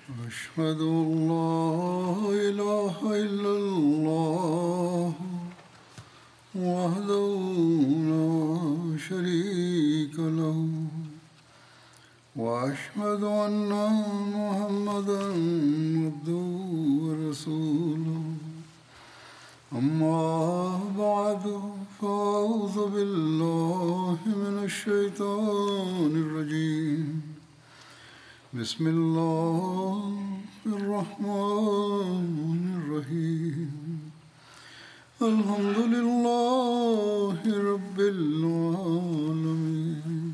أشهد أن لا إله إلا الله وحده لا شريك له وأشهد أن محمدا عبده ورسوله أما بعد فأعوذ بالله من الشيطان الرجيم بسم الله الرحمن الرحيم الحمد لله رب العالمين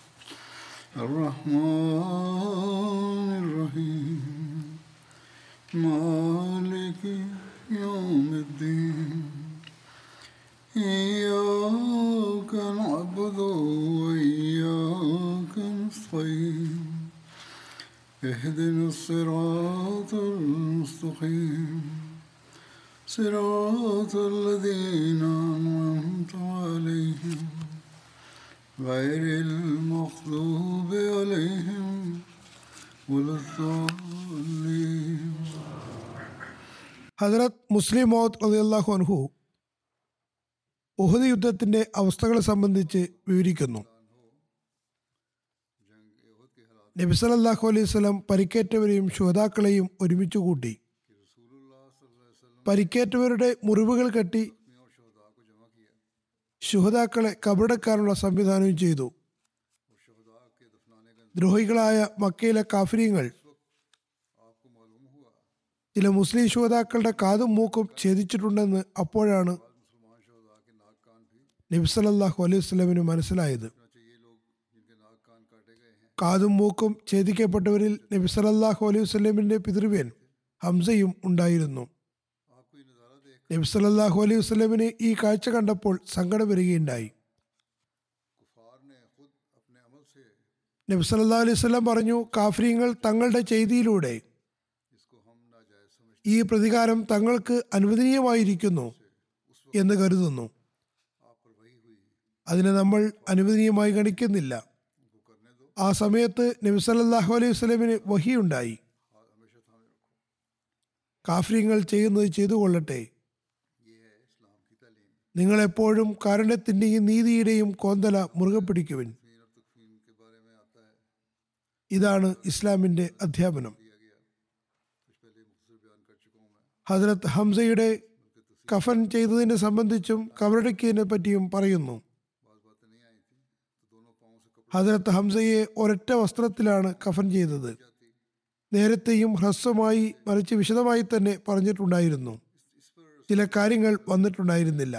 الرحمن الرحيم مالك يوم الدين إياك نعبد وإياك نستعين اهدنا الصراط المستقيم صراط الذين أنعمت عليهم غير المغضوب عليهم ولا الضالين ഹജറത് മുസ്ലിം mouth അലിയല്ലാഹു അൻഹു ഉഹദ് യുദ്ധത്തിന്റെ അവസ്ഥകളെ സംബന്ധിച്ച് വിവരിക്കുന്നു നബി സല്ലല്ലാഹു അലൈഹി വസല്ലം പരിക്കേറ്റവരെയും ശുഹതാക്കളെയും ഒരുമിച്ച് കൂട്ടി പരിക്കേറ്റവരുടെ മുറിവുകൾ കെട്ടി ശുഹതാക്കളെ കബറടക്കാനുള്ള സംവിധാനവും ചെയ്തു ദ്രോഹികളായ മക്കയിലെ കാഫര്യങ്ങൾ ചില മുസ്ലിം ശുഹതാക്കളുടെ കാതും മൂക്കും ഛേദിച്ചിട്ടുണ്ടെന്ന് അപ്പോഴാണ് നബി സല്ലല്ലാഹു അലൈഹി വസല്ലമിന് മനസ്സിലായത് കാതും മൂക്കും ഛേദിക്കപ്പെട്ടവരിൽ നബി സല്ലല്ലാഹു അലൈഹി വസല്ലമിന്റെ പിതൃവ്യൻ ഹംസയും ഉണ്ടായിരുന്നു നബി സല്ലല്ലാഹു അലൈഹി വസല്ലമിന് ഈ കാഴ്ച കണ്ടപ്പോൾ സങ്കടം വരികയുണ്ടായി നബി സല്ലല്ലാഹു അലൈഹി വസല്ലം പറഞ്ഞു കാഫര്യങ്ങൾ തങ്ങളുടെ ചെയ്തിയിലൂടെ ഈ പ്രതികാരം തങ്ങൾക്ക് അനുവദനീയമായിരിക്കുന്നു എന്ന് കരുതുന്നു അതിനെ നമ്മൾ അനുവദനീയമായി ഗണിക്കുന്നില്ല ആ സമയത്ത് നബി സല്ലല്ലാഹു അലൈഹി വസല്ലമിന് വഹിയുണ്ടായി കാഫര്യങ്ങൾ ചെയ്യുന്നത് ചെയ്തു കൊള്ളട്ടെ നിങ്ങൾ എപ്പോഴും കാരുണ്യത്തിന്റെയും നീതിയുടെയും കോന്തല മുറുകെ പിടിക്കുവിൻ ഇതാണ് ഇസ്ലാമിന്റെ അധ്യാപനം ഹജറത്ത് ഹംസയുടെ കഫൻ ചെയ്തതിനെ സംബന്ധിച്ചും കബറടക്കിയതിനെ പറ്റിയും പറയുന്നു ഹജറത്ത് ഹംസയെ ഒരൊറ്റ വസ്ത്രത്തിലാണ് കഫൻ ചെയ്തത് നേരത്തെയും ഹ്രസ്വമായി മറിച്ച് വിശദമായി തന്നെ പറഞ്ഞിട്ടുണ്ടായിരുന്നു ചില കാര്യങ്ങൾ വന്നിട്ടുണ്ടായിരുന്നില്ല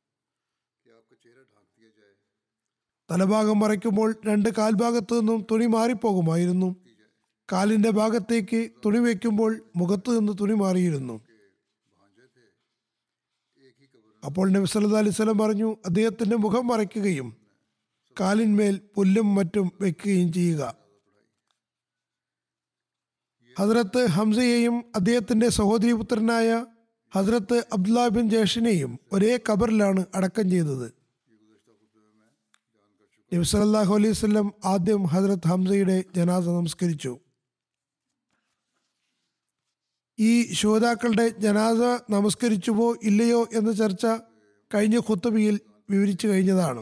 തലഭാഗം മറയ്ക്കുമ്പോൾ രണ്ട് കാൽഭാഗത്തു നിന്നും തുണി മാറിപ്പോകുമായിരുന്നു കാലിന്റെ ഭാഗത്തേക്ക് തുണി വയ്ക്കുമ്പോൾ മുഖത്തു നിന്ന് തുണി മാറിയിരുന്നു അപ്പോൾ നബി സല്ലല്ലാഹു അലൈഹി വസല്ലം പറഞ്ഞു അദ്ദേഹത്തിന്റെ മുഖം മറയ്ക്കുകയും കാലിന്മേൽ പുല്ലും മറ്റും വെക്കുകയും ചെയ്യുക ഹസ്രത്ത് ഹംസയെയും അദ്ദേഹത്തിന്റെ സഹോദരിപുത്രനായ ഹസ്രത്ത് അബ്ദുല്ല ബിൻ ജേഷിനെയും ഒരേ ഖബറിലാണ് അടക്കം ചെയ്തത് നബി സല്ലല്ലാഹു അലൈഹി വസല്ലം ആദ്യം ഹസ്രത്ത് ഹംസയുടെ ജനാസ നമസ്കരിച്ചു ഈ ശ്രോതാക്കളുടെ ജനാസ നമസ്കരിച്ചുവോ ഇല്ലയോ എന്ന ചർച്ച കഴിഞ്ഞ ഖുത്തബിയിൽ വിവരിച്ചു കഴിഞ്ഞതാണ്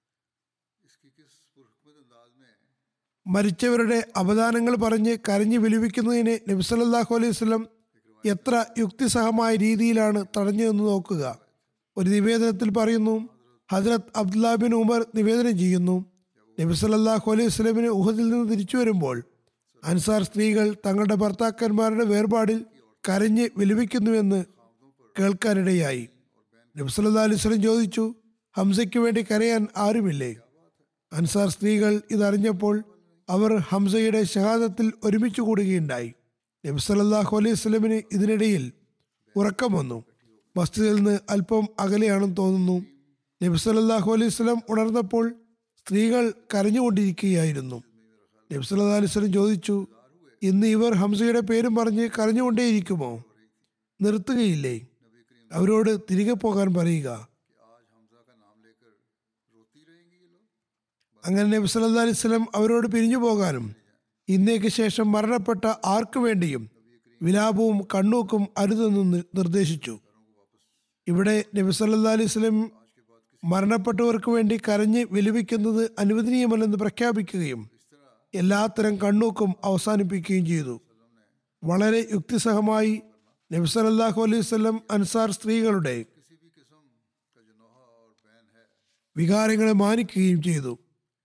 മരിച്ചവരുടെ അവദാനങ്ങൾ പറഞ്ഞ് കരഞ്ഞു വിലപിക്കുന്നതിന് നബി സല്ലല്ലാഹു അലൈഹി വസല്ലം എത്ര യുക്തിസഹമായ രീതിയിലാണ് തടഞ്ഞതെന്ന് നോക്കുക ഒരു നിവേദനത്തിൽ പറയുന്നു ഹജ്രത് അബ്ദുല്ല ബിൻ ഉമർ നിവേദനം ചെയ്യുന്നു നബി സല്ലല്ലാഹു അലൈഹി വസല്ലമിന് ഉഹദിൽ നിന്ന് തിരിച്ചു വരുമ്പോൾ അൻസാർ സ്ത്രീകൾ തങ്ങളുടെ ഭർത്താക്കന്മാരുടെ വേർപാടിൽ കരഞ്ഞ് വിലപിക്കുന്നുവെന്ന് കേൾക്കാനിടയായി നബി സല്ലല്ലാഹു അലൈഹി വസല്ലം ചോദിച്ചു ഹംസയ്ക്ക് വേണ്ടി കരയാൻ ആരുമില്ലേ അൻസാർ സ്ത്രീകൾ ഇതറിഞ്ഞപ്പോൾ അവർ ഹംസയുടെ ഷഹാദത്തിൽ ഒരുമിച്ച് കൂടുകയുണ്ടായി നബി സല്ലല്ലാഹു അലൈഹി വസല്ലമിന് ഇതിനിടയിൽ ഉറക്കം വന്നു മസ്ജിദിൽ നിന്ന് അല്പം അകലെയാണെന്ന് തോന്നുന്നു നബി സല്ലല്ലാഹു അലൈഹി വസല്ലം ഉണർന്നപ്പോൾ സ്ത്രീകൾ കരഞ്ഞുകൊണ്ടിരിക്കുകയായിരുന്നു നബി സല്ലല്ലാഹു അലൈഹി വസല്ലം ചോദിച്ചു ഇന്ന് ഇവർ ഹംസയുടെ പേരും പറഞ്ഞ് കരഞ്ഞുകൊണ്ടേയിരിക്കുമോ നിർത്തുകയില്ലേ അവരോട് തിരികെ പോകാൻ പറയുക അങ്ങനെ നബി സല്ലല്ലാഹു അലൈഹി വസല്ലം അവരോട് പിരിഞ്ഞു പോകാനും ഇന്നേക്ക് ശേഷം മരണപ്പെട്ട ആർക്കു വേണ്ടിയും വിലാപവും കണ്ണൂക്കും അരുതെന്ന് നി- നിർദ്ദേശിച്ചു ഇവിടെ നബി സല്ലാ അലൈഹി സ്വലം മരണപ്പെട്ടവർക്ക് വേണ്ടി കരഞ്ഞ് വിലപിക്കുന്നത് അനുവദനീയമല്ലെന്ന് പ്രഖ്യാപിക്കുകയും എല്ലാത്തരം കണ്ണൂക്കും അവസാനിപ്പിക്കുകയും ചെയ്തു വളരെ യുക്തിസഹമായി നബി സല്ലല്ലാഹു അലൈഹി വസല്ലം അൻസാർ സ്ത്രീകളുടെ വികാരങ്ങളെ മാനിക്കുകയും ചെയ്തു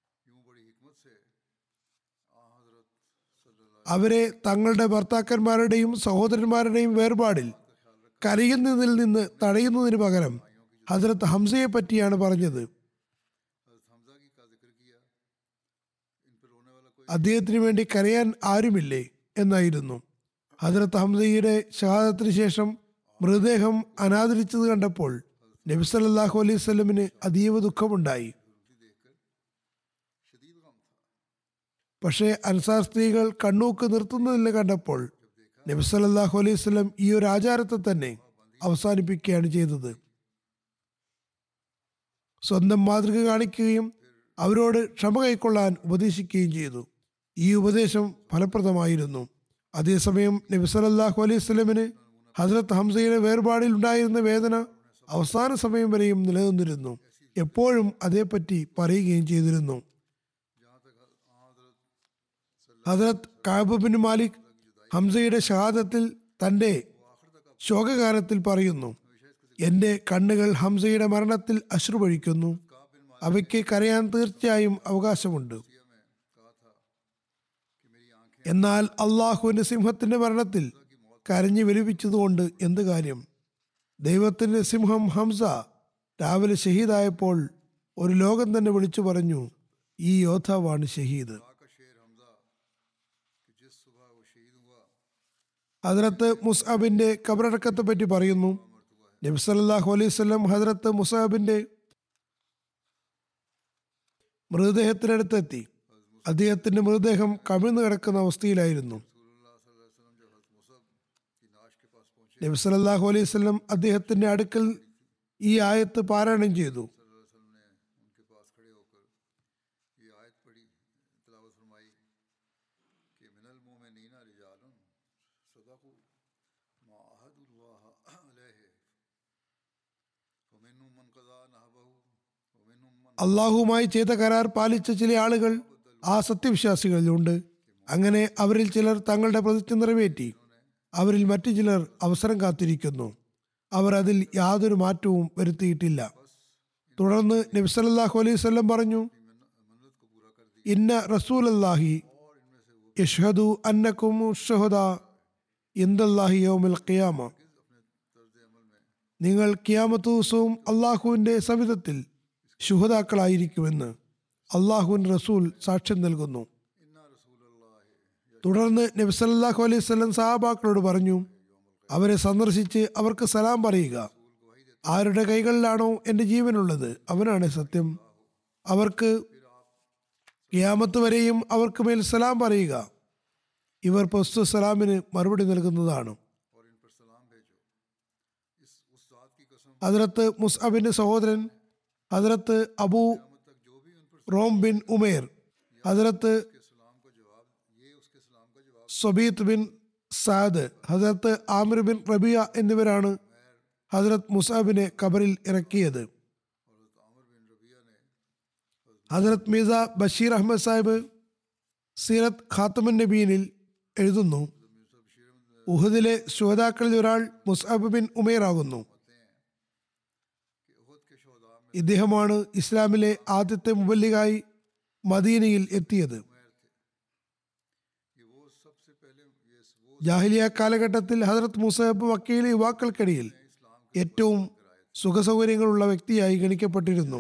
അവരെ തങ്ങളുടെ ഭർത്താക്കന്മാരുടെയും സഹോദരന്മാരുടെയും വേർപാടിൽ കരയുന്നതിൽ നിന്ന് തടയുന്നതിന് പകരം ഹസ്രത്ത് ഹംസയെ പറ്റിയാണ് പറഞ്ഞത് അദ്ദേഹത്തിന് വേണ്ടി കരയാൻ ആരുമില്ലേ എന്നായിരുന്നു ഹസ്രത്ത് ഹംസയുടെ ഷഹാദത്തിന് ശേഷം മൃതദേഹം അനാദരിച്ചത് കണ്ടപ്പോൾ നബി സല്ലല്ലാഹു അലൈഹി സ്വലമിന് അതീവ ദുഃഖമുണ്ടായി പക്ഷേ അൻസാർ സ്ത്രീകൾ കണ്ണൂക്ക് നിർത്തുന്നതിൽ കണ്ടപ്പോൾ നബി സല്ലല്ലാഹു അലൈഹി സ്വലം ഈ ഒരു ആചാരത്തെ തന്നെ അവസാനിപ്പിക്കുകയാണ് ചെയ്തത് സ്വന്തം മാതൃക കാണിക്കുകയും അവരോട് ക്ഷമ കൈക്കൊള്ളാൻ ഉപദേശിക്കുകയും ചെയ്തു ഈ ഉപദേശം ഫലപ്രദമായിരുന്നു അതേസമയം നബി സല്ലല്ലാഹു അലൈഹി സ്വലമിന് ഹസ്രത്ത് ഹംസയുടെ വേർപാടിൽ ഉണ്ടായിരുന്ന വേദന അവസാന സമയം വരെയും നിലനിന്നിരുന്നു എപ്പോഴും അതേപ്പറ്റി പറയുകയും ചെയ്തിരുന്നു ഹസ്രത്ത് കാബ് ബിൻ മാലിക് ഹംസയുടെ ഷഹാദത്തിൽ തന്റെ ശോകഗാനത്തിൽ പറയുന്നു എന്റെ കണ്ണുകൾ ഹംസയുടെ മരണത്തിൽ അശ്രുപൊഴിക്കുന്നു അവയ്ക്ക് കരയാൻ തീർച്ചയായും അവകാശമുണ്ട് എന്നാൽ അള്ളാഹുവിന്റെ സിംഹത്തിന്റെ മരണത്തിൽ കരഞ്ഞു വിലപിച്ചതുകൊണ്ട് എന്ത് കാര്യം ദൈവത്തിന്റെ സിംഹം ഹംസ രാവിലെ ഷഹീദായപ്പോൾ ഒരു ലോകം തന്നെ വിളിച്ചു പറഞ്ഞു ഈ യോദ്ധാവാണ് ഷഹീദ് ഹദ്രത്ത് മുസ്അബിന്റെ കബറടക്കത്തെ പറ്റി പറയുന്നു നബി സല്ലല്ലാഹു അലൈഹി വസല്ലം ഹദ്രത്ത് മുസാബിന്റെ മൃതദേഹത്തിനടുത്തെത്തി അദ്ദേഹത്തിന്റെ മൃതദേഹം കമിഴ്ന്നു കിടക്കുന്ന അവസ്ഥയിലായിരുന്നു നബി സല്ലല്ലാഹു അലൈഹി വസല്ലം അദ്ദേഹത്തിന്റെ അടുക്കൽ ഈ ആയത്ത് പാരായണം ചെയ്തു അള്ളാഹുവുമായി ചെയ്ത കരാർ പാലിച്ച ചില ആളുകൾ ആ സത്യവിശ്വാസികളിലുണ്ട് അങ്ങനെ അവരിൽ ചിലർ തങ്ങളുടെ പ്രതിജ്ഞ നിറവേറ്റി അവരിൽ മറ്റു ചിലർ അവസരം കാത്തിരിക്കുന്നു അവർ അതിൽ യാതൊരു മാറ്റവും വരുത്തിയിട്ടില്ല തുടർന്ന് നബി സല്ലല്ലാഹു അലൈഹി വസല്ലം പറഞ്ഞു ഇന്ന റസൂൽ അല്ലാഹി യഷ്ഹദു അന്നക്കും ഷഹദ ഇന്ദല്ലാഹി യൗമിൽ ഖിയാമ നിങ്ങൾ കിയാമത്ത് ദിവസവും അള്ളാഹുവിന്റെ സവിധത്തിൽ ശുഹതാക്കളായിരിക്കുമെന്ന് അള്ളാഹുവിൻ റസൂൽ സാക്ഷ്യം നൽകുന്നു തുടർന്ന് നബി സല്ലല്ലാഹു അലൈഹി വസല്ലം സഹാബാക്കളോട് പറഞ്ഞു അവരെ സന്ദർശിച്ച് അവർക്ക് സലാം പറയുക ആരുടെ കൈകളിലാണോ എൻ്റെ ജീവനുള്ളത് അവനാണ് സത്യം അവർക്ക് ഖിയാമത്ത് വരെയും അവർക്ക് മേൽ സലാം പറയുക ഇവർ പൊസ്തു സലാമിന് മറുപടി നൽകുന്നതാണ് ഹദ്രത്ത് മുസ്അബിന്റെ സഹോദരൻ Hazrat Abu Rum bin Umair Hazrat Sabit bin Saad Hazrat Amir bin Rabia എന്നിവരാണ് ഹസരത്ത് മുസാബിനെ ഖബറിൽ ഇറക്കിയത് ഹസരത്ത് മീസ ബഷീർ അഹമ്മദ് സാഹിബ് സീറത്ത് ഖാത്തമുൻ നബീനിൽ എഴുതുന്നു ഉഹദിലെ ശ്രോതാക്കളിൽ ഒരാൾ മുസാബ് ബിൻ ഉമേർ ആകുന്നു ഇദ്ദേഹമാണ് ഇസ്ലാമിലെ ആദ്യത്തെ മുബല്ലിഗായി മദീനയിൽ എത്തിയത് ജാഹിലിയ കാലഘട്ടത്തിൽ ഹജറത്ത് മുസഹബ് മക്കയിലെ യുവാക്കൾക്കിടയിൽ ഏറ്റവും സുഖസൗകര്യങ്ങളുള്ള വ്യക്തിയായി ഗണിക്കപ്പെട്ടിരുന്നു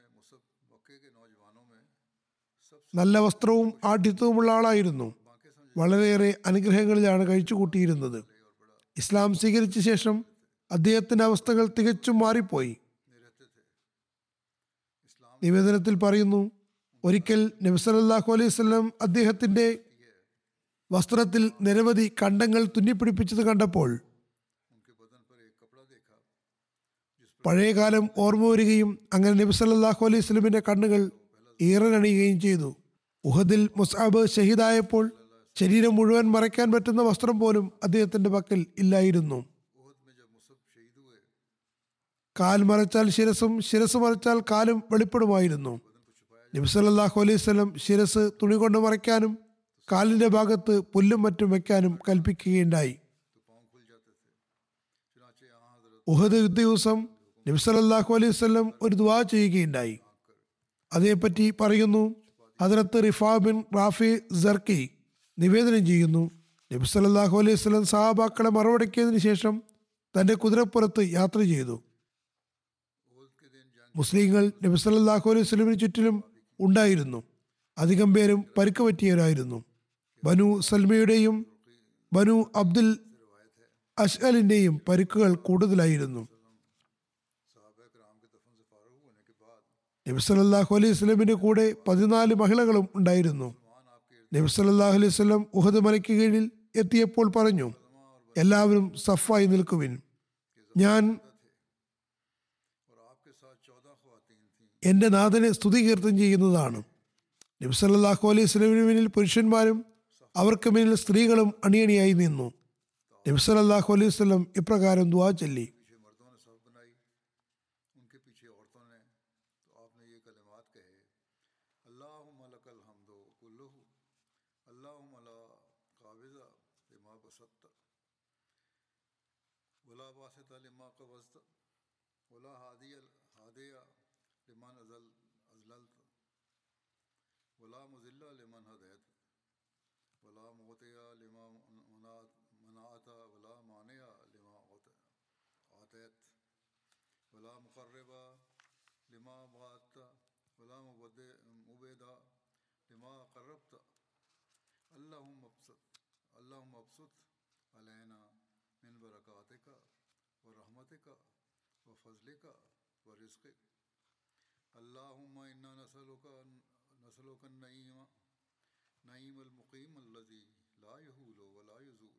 നല്ല വസ്ത്രവും ആഠ്യത്വവുമുള്ള ആളായിരുന്നു വളരെയേറെ അനുഗ്രഹങ്ങളിലാണ് കഴിച്ചുകൂട്ടിയിരുന്നത് ഇസ്ലാം സ്വീകരിച്ച ശേഷം അദ്ദേഹത്തിന്റെ അവസ്ഥകൾ തികച്ചും മാറിപ്പോയി നിവേദനത്തിൽ പറയുന്നു ഒരിക്കൽ നബി സല്ലല്ലാഹു അലൈഹി വസല്ലം അദ്ദേഹത്തിന്റെ വസ്ത്രത്തിൽ നിരവധി കണ്ടങ്ങൾ തുന്നിപ്പിടിപ്പിച്ചത് കണ്ടപ്പോൾ പഴയകാലം ഓർമ്മ വരികയും അങ്ങനെ നബി സല്ലല്ലാഹു അലൈഹി വസല്ലമിന്റെ കണ്ണുകൾ ഈറനണിയുകയും ചെയ്തു ഉഹദിൽ മുസാബ് ഷഹീദായപ്പോൾ ശരീരം മുഴുവൻ മറയ്ക്കാൻ പറ്റുന്ന വസ്ത്രം പോലും അദ്ദേഹത്തിന്റെ പക്കൽ ഇല്ലായിരുന്നു ओहद में जब मुसब शहीद हुए കാൽ മറച്ചാൽ ശിരസും ശിരസ് മറച്ചാൽ കാലും വെളിപ്പെടുമായിരുന്നു നബിസല്ലാഹു അലൈഹി സ്വലം ശിരസ് തുണി കൊണ്ട് മറയ്ക്കാനും കാലിന്റെ ഭാഗത്ത് പുല്ലും മറ്റും വെക്കാനും കൽപ്പിക്കുകയുണ്ടായി तो पाँव खुल जाते थे चुनाचे यहाँ हजरत ഉഹദ് യുദ്ധ ദിവസം നബിസല്ലാഹു അലൈഹി സ്വലം ഒരു ദുവാ ചെയ്യുകയുണ്ടായി അതേപ്പറ്റി പറയുന്നു ഹജറത്ത് റിഫാ ബിൻ റാഫി ജർക്കി നിവേദനം ചെയ്യുന്നു നബി സല്ലല്ലാഹു അലൈഹി വസല്ലം സഹാബാക്കളെ മറവടക്കിയതിനു ശേഷം തന്റെ കുതിരപ്പുറത്ത് യാത്ര ചെയ്തു ओहद के दिन जंग മുസ്ലിങ്ങൾ നബി സല്ലല്ലാഹു അലൈഹി വസല്ലമിന് ചുറ്റിലും ഉണ്ടായിരുന്നു അധികം പേരും പരിക്ക് പറ്റിയവരായിരുന്നു ബനു സൽമയുടെയും ബനു അബ്ദുൽ അഷ്അലിന്റെയും പരിക്കുകൾ കൂടുതലായിരുന്നു साहब कराम के दफन से फारूक होने के बाद നബി സല്ലല്ലാഹു അലൈഹി വസല്ലമിന്റെ കൂടെ പതിനാല് മഹിളകളും ഉണ്ടായിരുന്നു मान आपके നബി സല്ലല്ലാഹു അലൈഹി വസല്ലം ഉഹദ് മലയ്ക്ക് കീഴിൽ എത്തിയപ്പോൾ പറഞ്ഞു എല്ലാവരും സഫായി നിൽക്കുവിൻ ഞാൻ और आपके साथ चौदह खुवातीन थीं എൻ്റെ നാഥനെ സ്തുതി കീർത്തൻ ചെയ്യുന്നതാണ് നബി സല്ലല്ലാഹു അലൈഹി വസല്ലമിന് മുന്നിൽ പുരുഷന്മാരും അവർക്ക് മുന്നിൽ സ്ത്രീകളും അണിയണിയായി നിന്നു നബി സല്ലല്ലാഹു അലൈഹി വസല്ലം ഇപ്രകാരം ദുആ ചൊല്ലി पीछे मर्दों ने सब बनाई उनके पीछे औरतों ने तो आपने ये कलिमात कहे अल्लाहुम्मा लकल हम्दो कुल्लुहु अल्लाहुम्मा ला काबिज़ा लिमा बसत्त वला वासिता लिमा कबज़त वला हादिया हादिया लिमन अजल अजललत वला मुज़िल्ला लिमन हदैत वला मोतिया लिमा मनात मनाता वला मानिया लिमा औत- आतैत वला मुकर्रबा लिमा बात वला मुबद- मुबेदा लिमा करबत अल्लाहुम अबसत अल्लाहुम अबसत अलैना मिन बरकातिका व रहमतिका व फजलिका व रिज़्क़िक अल्लाहुम्म इन्ना नसलुका नसलुका नईम नईम المقيم الذي لا يهول ولا يزول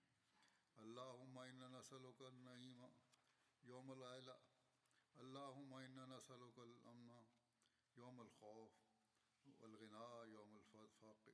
اللهم إنا نسألك النعيم يوم العيلة اللهم إنا نسألك الأمن يوم الخوف والغنى يوم الفقر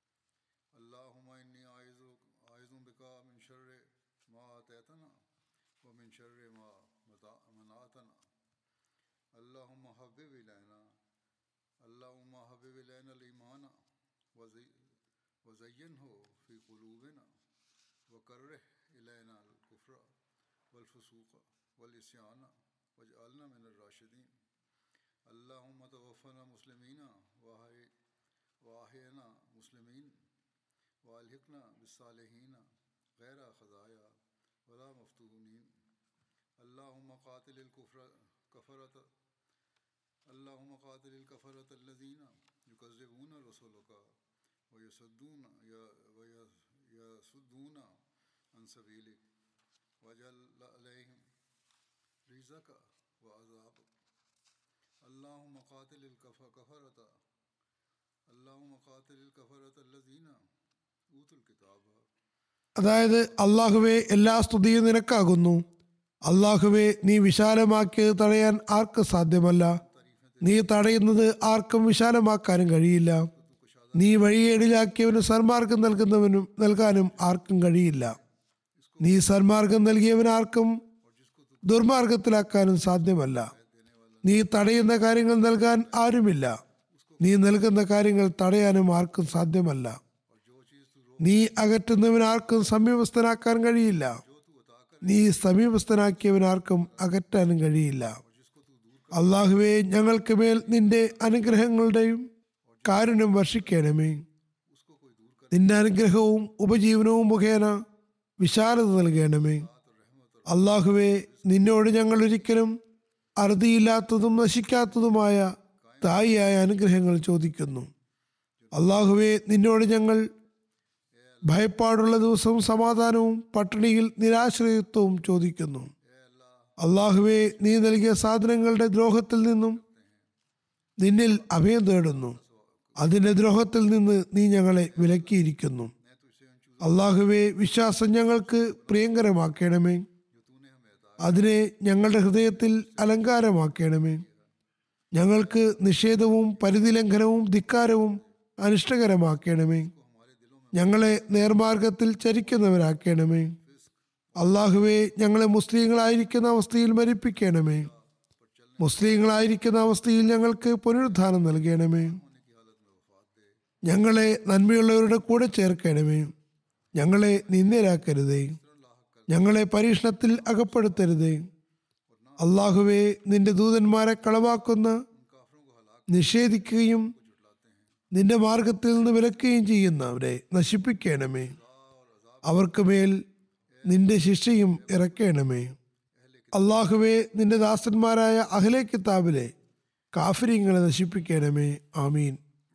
اللهم إني أعوذ أعوذ بك من شر ما آتيتنا ومن شر ما متع- منعتنا اللهم حبب إلينا اللهم حبب إلينا الإيمان وزي- وزينه في قلوبنا وكره إلينا الكفر والفسوق والإسيان واجعلنا من الراشدين اللهم توفنا مسلمين وأحي- وأحينا مسلمين وألحقنا بالصالحين غير خزايا ولا مفتونين اللهم قاتل الكفر كفرة اللهم قاتل الكفرة الذين يكذبون رسولك ويصدون ي- وي- يصدون عن سبيلك واجعل عليهم رزقك وعذابك اللهم قاتل الكفرة اللهم قاتل الكفرة الذين أوتوا الكتاب അതായത് അള്ളാഹുവെ എല്ലാ സ്തുതിയും നിനക്കാകുന്നു അള്ളാഹുവെ നീ വിശാലമാക്കിയത് തടയാൻ ആർക്ക് സാധ്യമല്ല നീ തടയുന്നത് ആർക്കും വിശാലമാക്കാനും കഴിയില്ല നീ വഴിയേടിലാക്കിയവന് സന്മാർഗം നൽകുന്നവനും നൽകാനും ആർക്കും കഴിയില്ല നീ സന്മാർഗം നൽകിയവൻ ആർക്കും ദുർമാർഗത്തിലാക്കാനും സാധ്യമല്ല നീ തടയുന്ന കാര്യങ്ങൾ നൽകാൻ ആരുമില്ല നീ നൽകുന്ന കാര്യങ്ങൾ തടയാനും ആർക്കും സാധ്യമല്ല നീ അകറ്റുന്നവൻ ആർക്കും സമീപസ്ഥനാക്കാൻ കഴിയില്ല നീ സമീപസ്ഥനാക്കിയവൻ ആർക്കും അകറ്റാനും കഴിയില്ല അള്ളാഹുവെ ഞങ്ങൾക്ക് മേൽ നിന്റെ അനുഗ്രഹങ്ങളുടെയും കാരുണ്യം വർഷിക്കണമേ നിന്റെ അനുഗ്രഹവും ഉപജീവനവും മുഖേന വിശാലത നൽകണമേ അള്ളാഹുവെ നിന്നോട് ഞങ്ങൾ ഒരിക്കലും അറുതിയില്ലാത്തതും നശിക്കാത്തതുമായ തായിയായ അനുഗ്രഹങ്ങൾ ചോദിക്കുന്നു അള്ളാഹുവെ നിന്നോട് ഞങ്ങൾ ഭയപ്പാടുള്ള ദിവസവും സമാധാനവും പട്ടിണിയിൽ നിരാശ്രയത്വവും ചോദിക്കുന്നു അള്ളാഹുവെ നീ നൽകിയ സാധനങ്ങളുടെ ദ്രോഹത്തിൽ നിന്നും നിന്നിൽ അഭയം തേടുന്നു അതിന്റെ ദ്രോഹത്തിൽ നിന്ന് നീ ഞങ്ങളെ വിലക്കിയിരിക്കുന്നു അള്ളാഹുവെ വിശ്വാസം ഞങ്ങൾക്ക് പ്രിയങ്കരമാക്കണമേ അതിനെ ഞങ്ങളുടെ ഹൃദയത്തിൽ അലങ്കാരമാക്കണമേ ഞങ്ങൾക്ക് നിഷേധവും പരിധിലംഘനവും ധിക്കാരവും അനിഷ്ടകരമാക്കണമേ ഞങ്ങളെ നേർമാർഗത്തിൽ ചരിക്കുന്നവരാക്കണമേ അള്ളാഹുവെ ഞങ്ങളെ മുസ്ലിങ്ങളായിരിക്കുന്ന അവസ്ഥയിൽ മരിപ്പിക്കണമേ മുസ്ലിങ്ങളായിരിക്കുന്ന അവസ്ഥയിൽ ഞങ്ങൾക്ക് പുനരുദ്ധാനം നൽകണമേ ഞങ്ങളെ നന്മയുള്ളവരുടെ കൂടെ ചേർക്കണമേ ഞങ്ങളെ നിന്ദരാക്കരുതേ ഞങ്ങളെ പരീക്ഷണത്തിൽ അകപ്പെടുത്തരുതേ അള്ളാഹുവെ നിന്റെ ദൂതന്മാരെ കളവാക്കുന്ന നിഷേധിക്കുകയും നിന്റെ മാർഗത്തിൽ നിന്ന് വിലക്കുകയും ചെയ്യുന്നവരെ നശിപ്പിക്കണമേ അവർക്ക് മേൽ നിന്റെ ശിക്ഷയും ഇറക്കണമേ അള്ളാഹുവെ നിന്റെ ദാസന്മാരായ അഹ്ലെ കിതാബിലെ കാഫര്യങ്ങളെ നശിപ്പിക്കണമേ ആമീൻ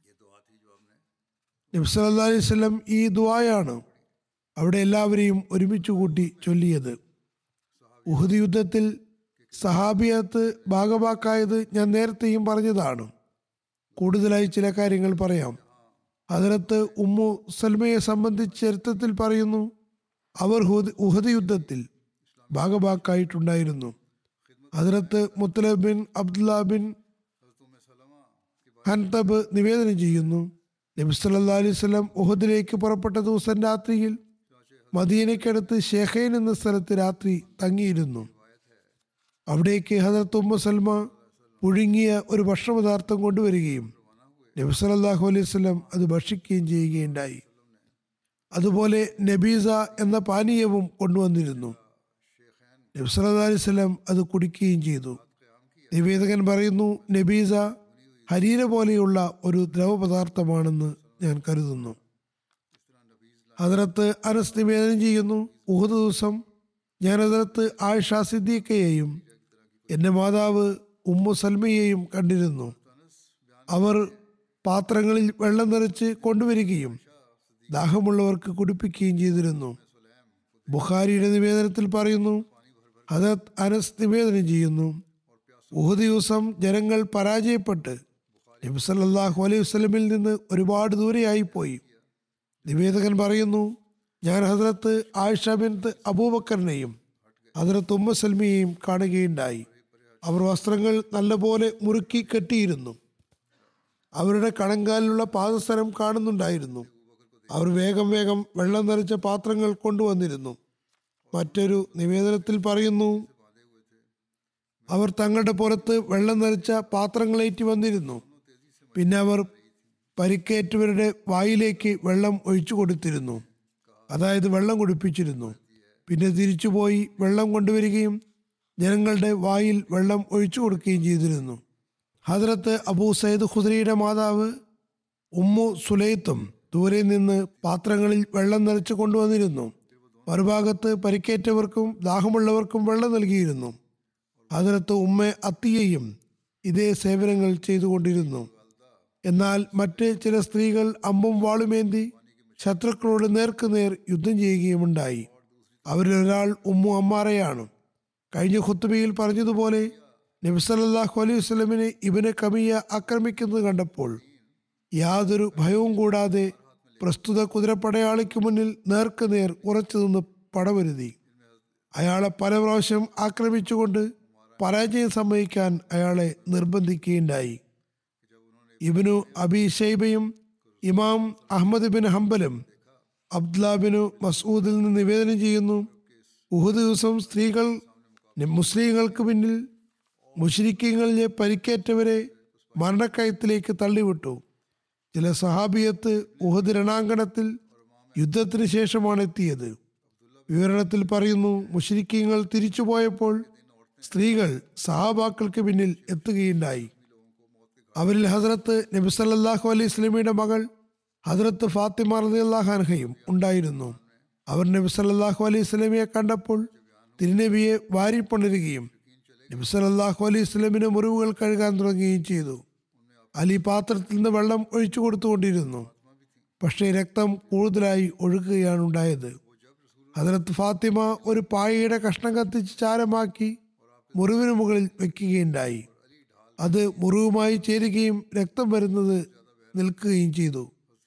നബ്സല്ലാ അലൈഹി സ്വലം ഈ ദുആയാണ് അവിടെ എല്ലാവരെയും ഒരുമിച്ച് കൂട്ടി ചൊല്ലിയത് ഉഹദ് യുദ്ധത്തിൽ സഹാബിയത്ത് ഭാഗവാക്കായത് ഞാൻ നേരത്തെയും പറഞ്ഞതാണ് കൂടുതലായി ചില കാര്യങ്ങൾ പറയാം ഹജറത്ത് ഉമ്മു സൽമയെ സംബന്ധിച്ച് ചരിത്രത്തിൽ പറയുന്നു അവർ ഹുദ്- ഉഹദ് യുദ്ധത്തിൽ ഭാഗവാക്കായിട്ടുണ്ടായിരുന്നു Hazrat Muttalib bin Abdullah bin Hantab നിവേദനം ചെയ്യുന്നു നബി സല്ലല്ലാഹു അലൈഹി വസല്ലം ഉഹദിലേക്ക് പുറപ്പെട്ട ദിവസം രാത്രിയിൽ മദീനയ്ക്കടുത്ത് ഷെഹൈൻ എന്ന സ്ഥലത്ത് രാത്രി തങ്ങിയിരുന്നു അവിടേക്ക് ഹജറത്ത് ഉമ്മ സൽമ പുഴുങ്ങിയ ഒരു ഭക്ഷണപദാർത്ഥം കൊണ്ടുവരികയും നബി സല്ലല്ലാഹു അലൈഹി വസല്ലം അത് ഭക്ഷിക്കുകയും ചെയ്യുകയുണ്ടായി അതുപോലെ നബീസ എന്ന പാനീയവും കൊണ്ടുവന്നിരുന്നു നബി സല്ലല്ലാഹു അലൈഹി വസല്ലം അത് കുടിക്കുകയും ചെയ്തു നിവേദകൻ പറയുന്നു നബീസ ഹരീര പോലെയുള്ള ഒരു ദ്രവപദാർത്ഥമാണെന്ന് ഞാൻ കരുതുന്നു ഹജറത്ത് അനസ് നിവേദനം ചെയ്യുന്നു ഉഹദ് ദിവസം ഞാൻ ഹജറത്ത് ആയിഷ സിദ്ദീഖയെയും എൻ്റെ മാതാവ് ഉമ്മു സൽമയെയും കണ്ടിരുന്നു അവർ പാത്രങ്ങളിൽ വെള്ളം നിറച്ച് കൊണ്ടുവരികയും ദാഹമുള്ളവർക്ക് കുടിപ്പിക്കുകയും ചെയ്തിരുന്നു ബുഖാരിയുടെ നിവേദനത്തിൽ പറയുന്നു ഹജറത്ത് അനസ് നിവേദനം ചെയ്യുന്നു ഉഹദ് ദിവസം ജനങ്ങൾ പരാജയപ്പെട്ട് നബി സല്ലല്ലാഹു അലൈഹി വസല്ലമിൽ നിന്ന് ഒരുപാട് ദൂരെയായി പോയി നിവേദകൻ പറയുന്നു ഞാൻ ഹസ്രത്ത് ആയിഷ ബിൻത്ത് അബൂബക്കറിനെയും ഹസ്രത്ത് ഉമ്മ സൽമിയെയും കാണുകയുണ്ടായി അവർ വസ്ത്രങ്ങൾ നല്ലപോലെ മുറുക്കി കെട്ടിയിരുന്നു അവരുടെ കണങ്കാലിലുള്ള പാദസ്ഥലം കാണുന്നുണ്ടായിരുന്നു അവർ വേഗം വേഗം വെള്ളം നിറച്ച പാത്രങ്ങൾ കൊണ്ടുവന്നിരുന്നു മറ്റൊരു നിവേദനത്തിൽ പറയുന്നു അവർ തങ്ങളുടെ പുറത്ത് വെള്ളം നിറച്ച പാത്രങ്ങളേറ്റി വന്നിരുന്നു പിന്നെ അവർ പരിക്കേറ്റവരുടെ വായിലേക്ക് വെള്ളം ഒഴിച്ചു കൊടുത്തിരുന്നു അതായത് വെള്ളം കുടിപ്പിച്ചിരുന്നു പിന്നെ തിരിച്ചുപോയി വെള്ളം കൊണ്ടുവരികയും ജനങ്ങളുടെ വായിൽ വെള്ളം ഒഴിച്ചു കൊടുക്കുകയും ചെയ്തിരുന്നു ഹദ്രത്ത് അബൂ സയ്യിദ് ഖുദ്രിയുടെ മാതാവ് ഉമ്മു സുലൈത്തും ദൂരെ നിന്ന് പാത്രങ്ങളിൽ വെള്ളം നിറച്ച് കൊണ്ടുവന്നിരുന്നു മറുഭാഗത്ത് പരിക്കേറ്റവർക്കും ദാഹമുള്ളവർക്കും വെള്ളം നൽകിയിരുന്നു ഹദ്രത്ത് ഉമ്മ അത്തിയയും ഇതേ സേവനങ്ങൾ ചെയ്തുകൊണ്ടിരുന്നു എന്നാൽ മറ്റ് ചില സ്ത്രീകൾ അമ്പും വാളുമേന്തി ശത്രുക്കളോട് നേർക്കുനേർ യുദ്ധം ചെയ്യുകയുമുണ്ടായി അവരിൽ ഒരാൾ ഉമ്മു അമ്മാറയാണ് കഴിഞ്ഞ ഖുത്തുബയിൽ പറഞ്ഞതുപോലെ നബി സല്ലല്ലാഹു അലൈഹി വസല്ലമിനെ ഇബനെ കമിയ ആക്രമിക്കുന്നത് കണ്ടപ്പോൾ യാതൊരു ഭയവും കൂടാതെ പ്രസ്തുത കുതിരപ്പടയാളിക്ക് മുന്നിൽ നേർക്കുനേർ ഉറച്ചു നിന്ന് പടവരുതി അയാളെ പല പ്രാവശ്യം ആക്രമിച്ചുകൊണ്ട് പരാജയം സമ്മതിക്കാൻ അയാളെ നിർബന്ധിക്കുകയുണ്ടായി ഇബനു അബി ഷൈബയും ഇമാം അഹമ്മദ് ബിൻ ഹംബലും അബ്ദുല്ല ബിനു മസൂദിൽ നിന്ന് നിവേദനം ചെയ്യുന്നു ഉഹുദ് ദിവസം സ്ത്രീകൾ മുസ്ലിങ്ങൾക്ക് പിന്നിൽ മുഷരിക്കങ്ങളിലെ പരിക്കേറ്റവരെ മരണക്കയത്തിലേക്ക് തള്ളിവിട്ടു ചില സഹാബിയത്ത് ഉഹദ് രണാങ്കണത്തിൽ യുദ്ധത്തിന് ശേഷമാണ് എത്തിയത് വിവരണത്തിൽ പറയുന്നു മുഷരിക്കങ്ങൾ തിരിച്ചുപോയപ്പോൾ സ്ത്രീകൾ സഹാബാക്കൾക്ക് പിന്നിൽ എത്തുകയുണ്ടായി അവരിൽ ഹസ്രത്ത് നബി സല്ലല്ലാഹു അലൈഹി സ്വലമിയുടെ മകൾ ഹസ്രത്ത് ഫാത്തിമ റളിയല്ലാഹു അൻഹയും ഉണ്ടായിരുന്നു അവർ നബി സല്ലല്ലാഹു അലൈഹി സ്വലമിയെ കണ്ടപ്പോൾ തിരുനബിയെ വാരിപ്പണരുകയും നബി സല്ലല്ലാഹു അലൈഹി സ്വലമിന് മുറിവുകൾ കഴുകാൻ തുടങ്ങുകയും ചെയ്തു അലി പാത്രത്തിൽ നിന്ന് വെള്ളം ഒഴിച്ചു കൊടുത്തുകൊണ്ടിരുന്നു പക്ഷേ രക്തം കൂടുതലായി ഒഴുകുകയാണ് ഉണ്ടായത് ഹജറത്ത് ഫാത്തിമ ഒരു പായയുടെ കഷ്ണം കത്തിച്ച് ചാരമാക്കി മുറിവിന് മുകളിൽ വെക്കുകയുണ്ടായി അത് മുറിവുമായി ചേരുകയും രക്തം വരുന്നത് നിൽക്കുകയും ചെയ്തു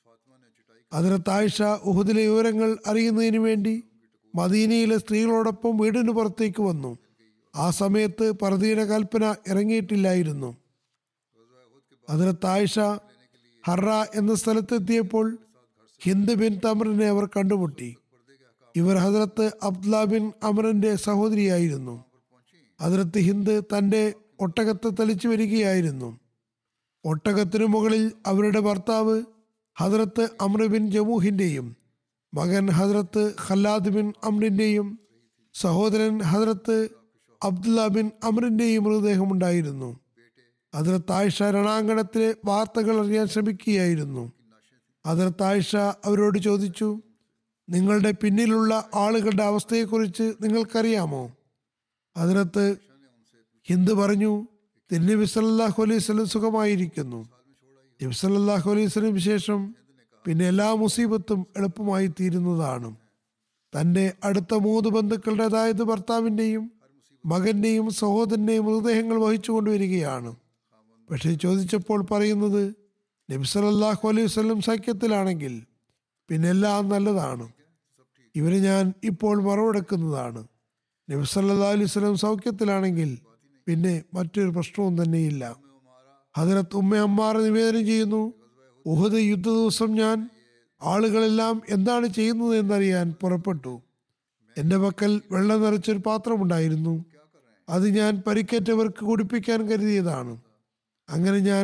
ഹജറത്ത് ആയിഷ ഉഹുദിലെ വിവരങ്ങൾ അറിയുന്നതിന് വേണ്ടി മദീനയിലെ സ്ത്രീകളോടൊപ്പം വീടിന് പുറത്തേക്ക് വന്നു ആ സമയത്ത് പർദിയുടെ കൽപ്പന ഇറങ്ങിയിട്ടില്ലായിരുന്നു ഹജറത്ത് ആയിഷ ഹറ എന്ന സ്ഥലത്തെത്തിയപ്പോൾ ഹിന്ദ് ബിൻ തമറിനെ അവർ കണ്ടുമുട്ടി ഇവർ ഹസരത്ത് അബ്ദുല്ല ബിൻ അമറിന്റെ സഹോദരിയായിരുന്നു ഹസരത്ത് ഹിന്ദ് തന്റെ ഒട്ടകത്തെ തളിച്ചു വരികയായിരുന്നു ഒട്ടകത്തിനു മുകളിൽ അവരുടെ ഭർത്താവ് ഹസ്രത്ത് അമ്ര ബിൻ ജമൂഹിന്റെയും മകൻ ഹസ്രത്ത് ഖല്ലാദ് ബിൻ അമ്രിന്റെയും സഹോദരൻ ഹസ്രത്ത് അബ്ദുല്ല ബിൻ അമ്രിന്റെയും മൃതദേഹമുണ്ടായിരുന്നു ഹസ്രത്ത് ആയിഷ രണാങ്കണത്തിലെ വാർത്തകൾ അറിയാൻ ശ്രമിക്കുകയായിരുന്നു ഹസ്രത്ത് ആയിഷ അവരോട് ചോദിച്ചു നിങ്ങളുടെ പിന്നിലുള്ള ആളുകളുടെ അവസ്ഥയെക്കുറിച്ച് നിങ്ങൾക്കറിയാമോ അതിനകത്ത് ഹിന്ദ് പറഞ്ഞു തിരുനബി സല്ലല്ലാഹു അലൈഹി വസല്ലം സുഖമായിരിക്കുന്നു നബി സല്ലല്ലാഹു അലൈഹി വസല്ലം ശേഷം പിന്നെ എല്ലാ മുസീബത്തും എളുപ്പമായി തീരുന്നതാണ് തന്റെ അടുത്ത മൂന്ന് ബന്ധുക്കളുടെ അതായത് ഭർത്താവിന്റെയും മകന്റെയും സഹോദരന്റെയും മൃതദേഹങ്ങൾ വഹിച്ചു കൊണ്ടുവരികയാണ് പക്ഷെ ചോദിച്ചപ്പോൾ പറയുന്നത് നബി സല്ലല്ലാഹു അലൈഹി വസല്ലം സഖ്യത്തിലാണെങ്കിൽ പിന്നെ എല്ലാം നല്ലതാണ് ഇവരെ ഞാൻ ഇപ്പോൾ മറവെടുക്കുന്നതാണ് നബി സല്ലല്ലാഹു അലൈഹി വസല്ലം സൗഖ്യത്തിലാണെങ്കിൽ പിന്നെ മറ്റൊരു പ്രശ്നവും തന്നെയില്ല ഹജറത്ത് ഉമ്മ അമ്മാർ നിവേദനം ചെയ്യുന്നു ഉഹദ് യുദ്ധ ദിവസം ഞാൻ ആളുകളെല്ലാം എന്താണ് ചെയ്യുന്നത് എന്നറിയാൻ പുറപ്പെട്ടു എൻ്റെ പക്കൽ വെള്ളം നിറച്ചൊരു പാത്രമുണ്ടായിരുന്നു അത് ഞാൻ പരിക്കേറ്റവർക്ക് കുടിപ്പിക്കാൻ കരുതിയതാണ് അങ്ങനെ ഞാൻ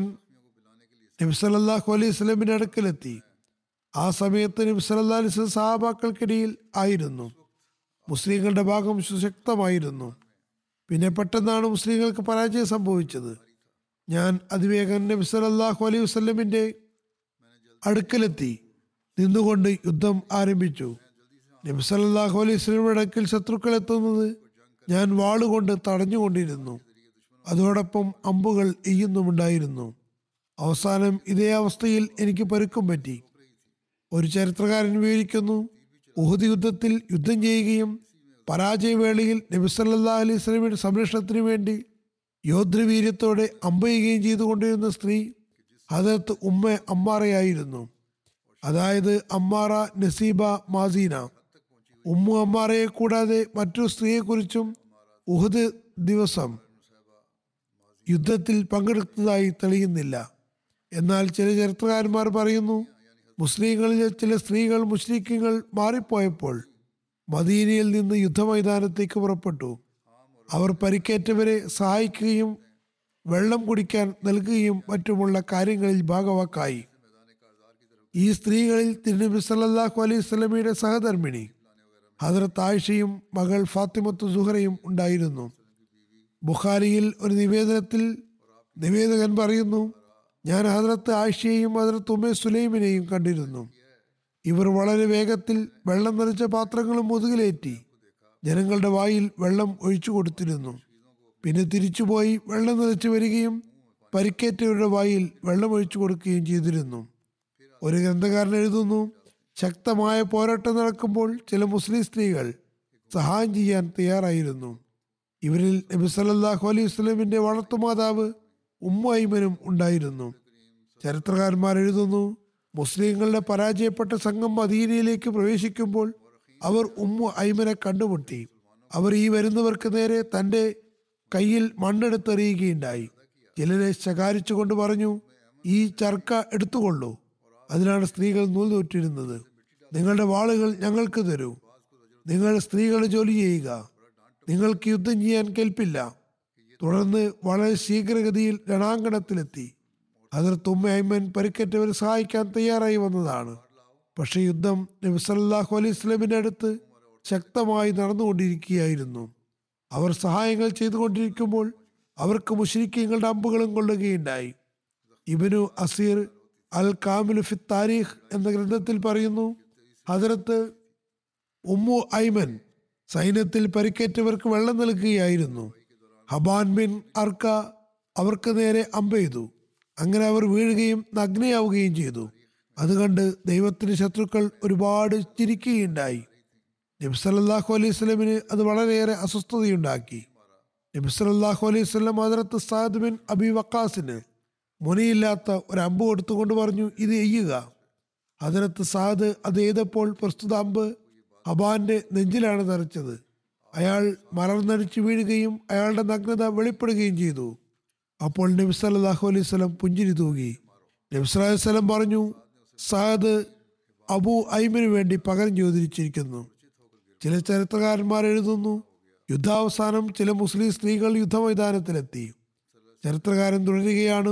നബി സല്ലല്ലാഹു അലൈഹി വസല്ലമിന്റെ അടുക്കലെത്തി ആ സമയത്ത് നബി സല്ലല്ലാഹു അലൈഹി വസല്ലം സഹാബാക്കൾക്കിടയിൽ ആയിരുന്നു മുസ്ലിങ്ങളുടെ ഭാഗം സുശക്തമായിരുന്നു പിന്നെ പെട്ടെന്നാണ് മുസ്ലിങ്ങൾക്ക് പരാജയം സംഭവിച്ചത് ഞാൻ അതിവേഗം നബി സല്ലല്ലാഹു അലൈഹി വസല്ലമിന്റെ അടുക്കലെത്തി നിന്നുകൊണ്ട് യുദ്ധം ആരംഭിച്ചു നബി സല്ലല്ലാഹു അലൈഹി വസല്ലമയുടെ അടുക്കൽ ശത്രുക്കൾ എത്തുന്നത് ഞാൻ വാളുകൊണ്ട് തടഞ്ഞുകൊണ്ടിരുന്നു അതോടൊപ്പം അമ്പുകൾ എയ്യുന്നുമുണ്ടായിരുന്നു അവസാനം ഇതേ അവസ്ഥയിൽ എനിക്ക് പരുക്കം പറ്റി ഒരു ചരിത്രകാരൻ വിവരിക്കുന്നു ഉഹുദ് യുദ്ധത്തിൽ യുദ്ധം ചെയ്യുകയും പരാജയവേളയിൽ നബി സല്ലല്ലാഹു അലൈഹി സ്വലമിയുടെ സംരക്ഷണത്തിന് വേണ്ടി യോദ്രവീര്യത്തോടെ അമ്പയുകയും ചെയ്തുകൊണ്ടിരുന്ന സ്ത്രീ ഹദരത്ത് ഉമ്മ അമ്മാറയായിരുന്നു അതായത് അമ്മാറ നസീബ മാസീന ഉമ്മു അമ്മാറയെ കൂടാതെ മറ്റൊരു സ്ത്രീയെക്കുറിച്ചും ഉഹദ് ദിവസം യുദ്ധത്തിൽ പങ്കെടുത്തതായി തെളിയുന്നില്ല എന്നാൽ ചില ചരിത്രകാരന്മാർ പറയുന്നു മുസ്ലിങ്ങളിലെ ചില സ്ത്രീകൾ മുസ്ലിക്കുകൾ മാറിപ്പോയപ്പോൾ മദീനയിൽ നിന്ന് യുദ്ധമൈതാനത്തേക്ക് പുറപ്പെട്ടു അവർ പരിക്കേറ്റവരെ സഹായിക്കുകയും വെള്ളം കുടിക്കാൻ നൽകുകയും മറ്റുമുള്ള കാര്യങ്ങളിൽ ഭാഗവാക്കായി ഈ സ്ത്രീകളിൽ തിരുനബി സല്ലല്ലാഹു അലൈഹി സ്വലമിയുടെ സഹധർമ്മിണി ഹജറത്ത് ആയിഷയും മകൾ ഫാത്തിമത്ത് സുഹറയും ഉണ്ടായിരുന്നു ബുഖാരിയിൽ ഒരു നിവേദനത്തിൽ നിവേദകൻ പറയുന്നു ഞാൻ ഹജറത്ത് ആയിഷയെയും ഹജറത്ത് ഉമേ സുലൈമിനെയും കണ്ടിരുന്നു ഇവർ വളരെ വേഗത്തിൽ വെള്ളം നിറച്ച പാത്രങ്ങളും മുതുകിലേറ്റി ജനങ്ങളുടെ വായിൽ വെള്ളം ഒഴിച്ചു കൊടുത്തിരുന്നു പിന്നെ തിരിച്ചുപോയി വെള്ളം നിറച്ചു വരികയും പരിക്കേറ്റവരുടെ വായിൽ വെള്ളം ഒഴിച്ചു കൊടുക്കുകയും ചെയ്തിരുന്നു ഒരു ഗ്രന്ഥകാരൻ എഴുതുന്നു ശക്തമായ പോരാട്ടം നടക്കുമ്പോൾ ചില മുസ്ലിം സ്ത്രീകൾ സഹായം ചെയ്യാൻ തയ്യാറായിരുന്നു ഇവരിൽ നബി സല്ലല്ലാഹു അലൈഹി വസല്ലമിന്റെ വളർത്തുമാതാവ് ഉമ്മ ഐമനും ഉണ്ടായിരുന്നു ചരിത്രകാരന്മാർ എഴുതുന്നു മുസ്ലിങ്ങളുടെ പരാജയപ്പെട്ട സംഘം മദീനയിലേക്ക് പ്രവേശിക്കുമ്പോൾ അവർ ഉമ്മു ഐമനെ കണ്ടുമുട്ടി അവർ ഈ വരുന്നവർക്ക് നേരെ തന്റെ കയ്യിൽ മണ്ണെടുത്തെറിയുകയുണ്ടായി ചിലരെ ശകാരിച്ചുകൊണ്ട് പറഞ്ഞു ഈ ചർക്ക എടുത്തുകൊള്ളൂ അതിലാണ് സ്ത്രീകൾ നൂൽ നൂറ്റിരുന്നത് നിങ്ങളുടെ വാളുകൾ ഞങ്ങൾക്ക് തരൂ നിങ്ങൾ സ്ത്രീകൾ ജോലി ചെയ്യുക നിങ്ങൾക്ക് യുദ്ധം ചെയ്യാൻ കേൾപ്പില്ല തുടർന്ന് വളരെ ശീഘ്രഗതിയിൽ രണാങ്കണത്തിലെത്തി അതിൽ തുമ്മ അയ്മൻ പരിക്കേറ്റവരെ സഹായിക്കാൻ തയ്യാറായി വന്നതാണ് പക്ഷെ യുദ്ധം നബി സല്ലല്ലാഹു അലൈഹി സ്വലമിന്റെ അടുത്ത് ശക്തമായി നടന്നുകൊണ്ടിരിക്കുകയായിരുന്നു അവർ സഹായങ്ങൾ ചെയ്തുകൊണ്ടിരിക്കുമ്പോൾ അവർക്ക് മുഷരിക്കങ്ങളുടെ അമ്പുകളും കൊള്ളുകയുണ്ടായി ഇബനു അസീർ അൽ കാമിലു ഫി താരീഖ് എന്ന ഗ്രന്ഥത്തിൽ പറയുന്നു ഹജറത്ത് ഉമ്മു ഐമൻ സൈന്യത്തിൽ പരിക്കേറ്റവർക്ക് വെള്ളം നൽകുകയായിരുന്നു ഹബാൻ ബിൻ അർക്ക അവർക്ക് നേരെ അമ്പെയ്തു അങ്ങനെ അവർ വീഴുകയും നഗ്നയാവുകയും ചെയ്തു അതുകണ്ട് ദൈവത്തിന് ശത്രുക്കൾ ഒരുപാട് ചിരിക്കുകയുണ്ടായി നബി സല്ലല്ലാഹു അലൈഹി സ്വലമിന് അത് വളരെയേറെ അസ്വസ്ഥതയുണ്ടാക്കി നബി സല്ലല്ലാഹു അലൈഹി സ്വലം ഹജറത്ത് സാദ് ബിൻ അബി വക്കാസിന് മുനയില്ലാത്ത ഒരു അമ്പ് കൊടുത്തുകൊണ്ട് പറഞ്ഞു ഇത് എയ്യുക ഹജറത്ത് സാദ് അത് എയ്തപ്പോൾ പ്രസ്തുത അമ്പ് ഹബാന്റെ നെഞ്ചിലാണ് നിറച്ചത് അയാൾ മലർന്നടിച്ചു വീഴുകയും അയാളുടെ നഗ്നത വെളിപ്പെടുകയും ചെയ്തു അപ്പോൾ നബി സല്ലല്ലാഹു അലൈഹി സ്വലം പുഞ്ചിരി തൂകി നബി സല്ലല്ലാഹു അലൈഹി വസല്ലം പറഞ്ഞു സാദ് അബു ഐമിനു വേണ്ടി പകരം ചോദിച്ചിരിക്കുന്നു ചില ചരിത്രകാരന്മാർ എഴുതുന്നു യുദ്ധാവസാനം ചില മുസ്ലിം സ്ത്രീകൾ യുദ്ധമൈതാനത്തിലെത്തി ചരിത്രകാരൻ തുടരുകയാണ്